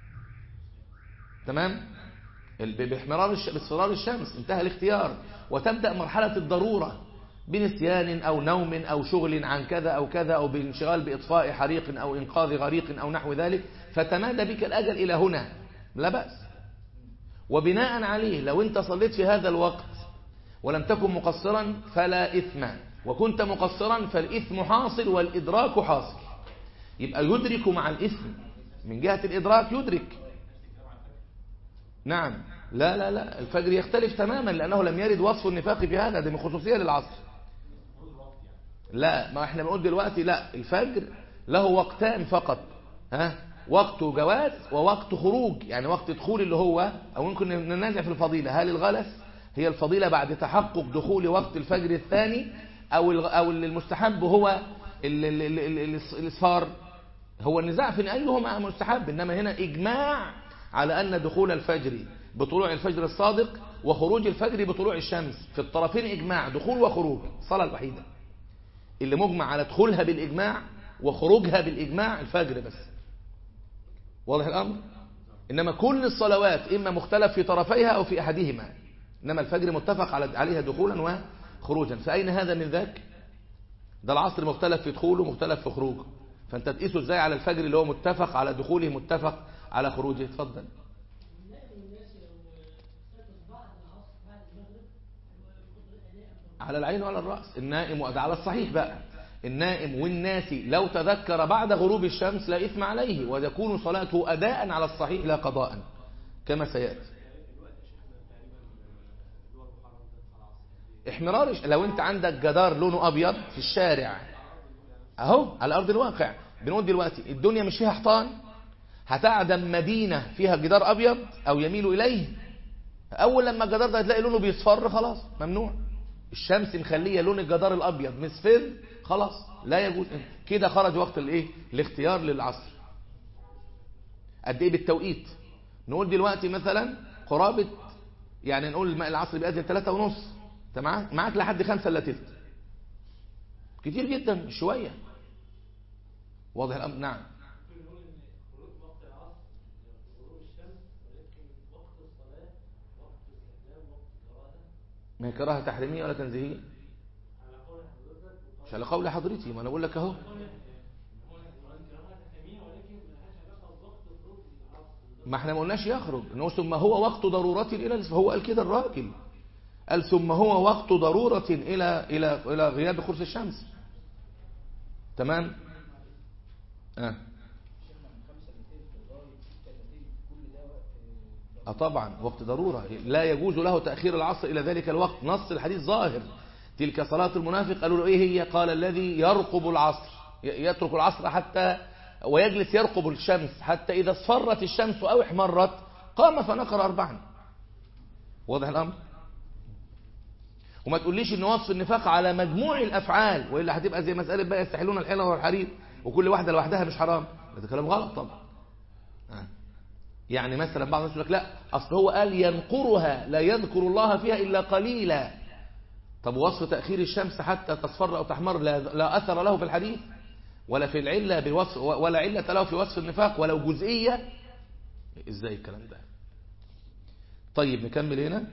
Speaker 1: تمام باحمرار الش... باصفرار الشمس انتهى الاختيار وتبدأ مرحلة الضرورة بنسيان أو نوم أو شغل عن كذا أو كذا أو بانشغال بإطفاء حريق أو إنقاذ غريق أو نحو ذلك فتمادى بك الأجل إلى هنا لا بأس وبناء عليه لو انت صليت في هذا الوقت ولم تكن مقصرا فلا إثم وكنت مقصرا فالإثم حاصل والإدراك حاصل يبقى يدرك مع الإثم من جهة الإدراك يدرك نعم لا لا لا الفجر يختلف تماما لأنه لم يرد وصف النفاق في هذا ده من خصوصية للعصر لا ما احنا بنقول دلوقتي لا الفجر له وقتان فقط ها وقت جواز ووقت خروج يعني وقت دخول اللي هو او ممكن ننازع في الفضيلة هل الغلس هي الفضيلة بعد تحقق دخول وقت الفجر الثاني او او المستحب هو الاصفار هو النزاع في ايهما مستحب انما هنا اجماع على ان دخول الفجر بطلوع الفجر الصادق وخروج الفجر بطلوع الشمس في الطرفين اجماع دخول وخروج الصلاة الوحيدة اللي مجمع على دخولها بالاجماع وخروجها بالاجماع الفجر بس واضح الامر انما كل الصلوات اما مختلف في طرفيها او في احدهما انما الفجر متفق عليها دخولا وخروجا فاين هذا من ذاك ده العصر مختلف في دخوله مختلف في خروجه فانت تقيسه ازاي على الفجر اللي هو متفق على دخوله متفق على خروجه اتفضل على العين وعلى الرأس النائم وده على الصحيح بقى النائم والناس لو تذكر بعد غروب الشمس لا إثم عليه وتكون صلاته أداء على الصحيح لا قضاء كما سيأتي احمرار لو انت عندك جدار لونه أبيض في الشارع اهو على أرض الواقع بنقول دلوقتي الدنيا مش فيها حيطان هتعدم مدينة فيها جدار أبيض أو يميل إليه أول لما الجدار ده هتلاقي لونه بيصفر خلاص ممنوع الشمس مخليه لون الجدار الابيض مصفر خلاص لا يجوز كده خرج وقت الايه الاختيار للعصر قد ايه بالتوقيت نقول دلوقتي مثلا قرابه يعني نقول العصر بيأذن 3 ونص تمام معاك لحد 5 الا تلت كتير جدا مش شويه واضح الامر نعم ما هي كراهه تحريميه ولا تنزيهيه مش على قول حضرتي ما انا بقول لك اهو ما احنا ما قلناش يخرج انه ثم هو وقت ضروره الى هو قال كده الراجل قال ثم هو وقت ضروره الى الى الى غياب قرص الشمس تمام اه اه طبعا وقت ضرورة لا يجوز له تأخير العصر إلى ذلك الوقت نص الحديث ظاهر تلك صلاة المنافق قالوا له إيه هي قال الذي يرقب العصر يترك العصر حتى ويجلس يرقب الشمس حتى إذا اصفرت الشمس أو احمرت قام فنقر أربعا واضح الأمر وما تقوليش ان وصف النفاق على مجموع الافعال والا هتبقى زي مساله بقى يستحلون الحلة والحرير وكل واحده لوحدها مش حرام ده كلام غلط طبعا آه. يعني مثلا بعض الناس يقول لك لا اصل هو قال ينقرها لا يذكر الله فيها الا قليلا طب وصف تاخير الشمس حتى تصفر او تحمر لا, لا اثر له في الحديث ولا في العله بوصف ولا عله له في وصف النفاق ولو جزئيه ازاي الكلام ده طيب نكمل هنا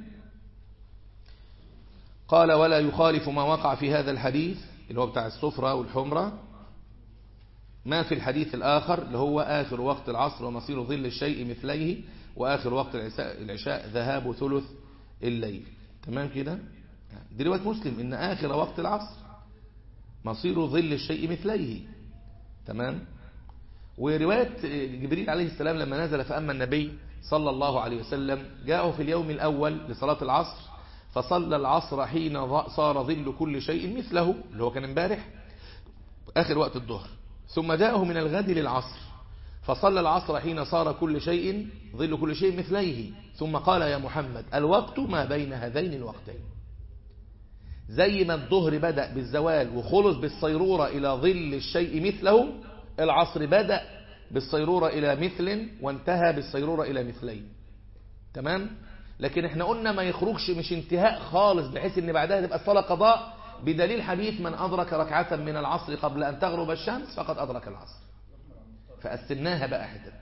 Speaker 1: قال ولا يخالف ما وقع في هذا الحديث اللي هو بتاع الصفرة والحمرة ما في الحديث الآخر اللي هو آخر وقت العصر ومصير ظل الشيء مثليه وآخر وقت العشاء, العشاء ذهاب ثلث الليل تمام كده دي رواية مسلم إن آخر وقت العصر مصير ظل الشيء مثليه تمام ورواية جبريل عليه السلام لما نزل فأما النبي صلى الله عليه وسلم جاءه في اليوم الأول لصلاة العصر فصلى العصر حين صار ظل كل شيء مثله اللي هو كان امبارح آخر وقت الظهر ثم جاءه من الغد للعصر فصلى العصر حين صار كل شيء ظل كل شيء مثليه ثم قال يا محمد الوقت ما بين هذين الوقتين زي ما الظهر بدأ بالزوال وخلص بالصيرورة إلى ظل الشيء مثله العصر بدأ بالصيرورة إلى مثل وانتهى بالصيرورة إلى مثلين تمام لكن احنا قلنا ما يخرجش مش انتهاء خالص بحيث ان بعدها تبقى الصلاة قضاء بدليل حديث من أدرك ركعة من العصر قبل أن تغرب الشمس فقد أدرك العصر فقسمناها بقى حتت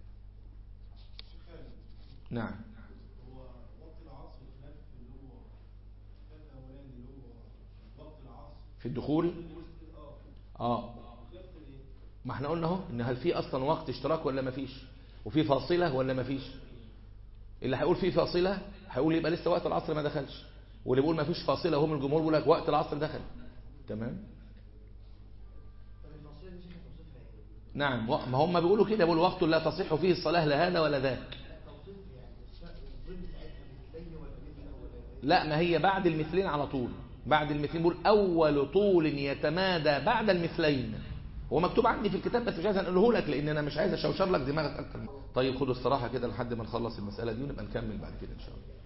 Speaker 1: نعم
Speaker 2: هو وقت العصر خلاف اللي هو خلاف الاولاني اللي هو وقت العصر
Speaker 1: في الدخول
Speaker 2: اه
Speaker 1: اه
Speaker 2: خلاف الايه
Speaker 1: ما احنا قلنا اهو ان هل في اصلا وقت اشتراك ولا ما فيش وفي فاصلة ولا ما فيش اللي هيقول في فاصلة هيقول يبقى لسه وقت العصر ما دخلش واللي بيقول ما فيش فاصلة هم الجمهور بيقول لك وقت العصر دخل تمام
Speaker 2: طب الفاصله دي شيخ توصيفها ايه؟
Speaker 1: نعم و- ما هم بيقولوا كده بيقولوا وقت لا تصح فيه الصلاة لا هذا ولا ذاك
Speaker 2: توصيف يعني الظل ساعتها مثلين ولا مثل ولا
Speaker 1: لا ما هي بعد المثلين على طول بعد المثلين بيقول أول طول يتمادى بعد المثلين هو مكتوب عندي في الكتاب بس مش عايز انقله لك لان انا مش عايز اشوشر لك دماغك اكتر طيب خدوا الصراحه كده لحد ما نخلص المساله دي ونبقى نكمل بعد كده ان شاء الله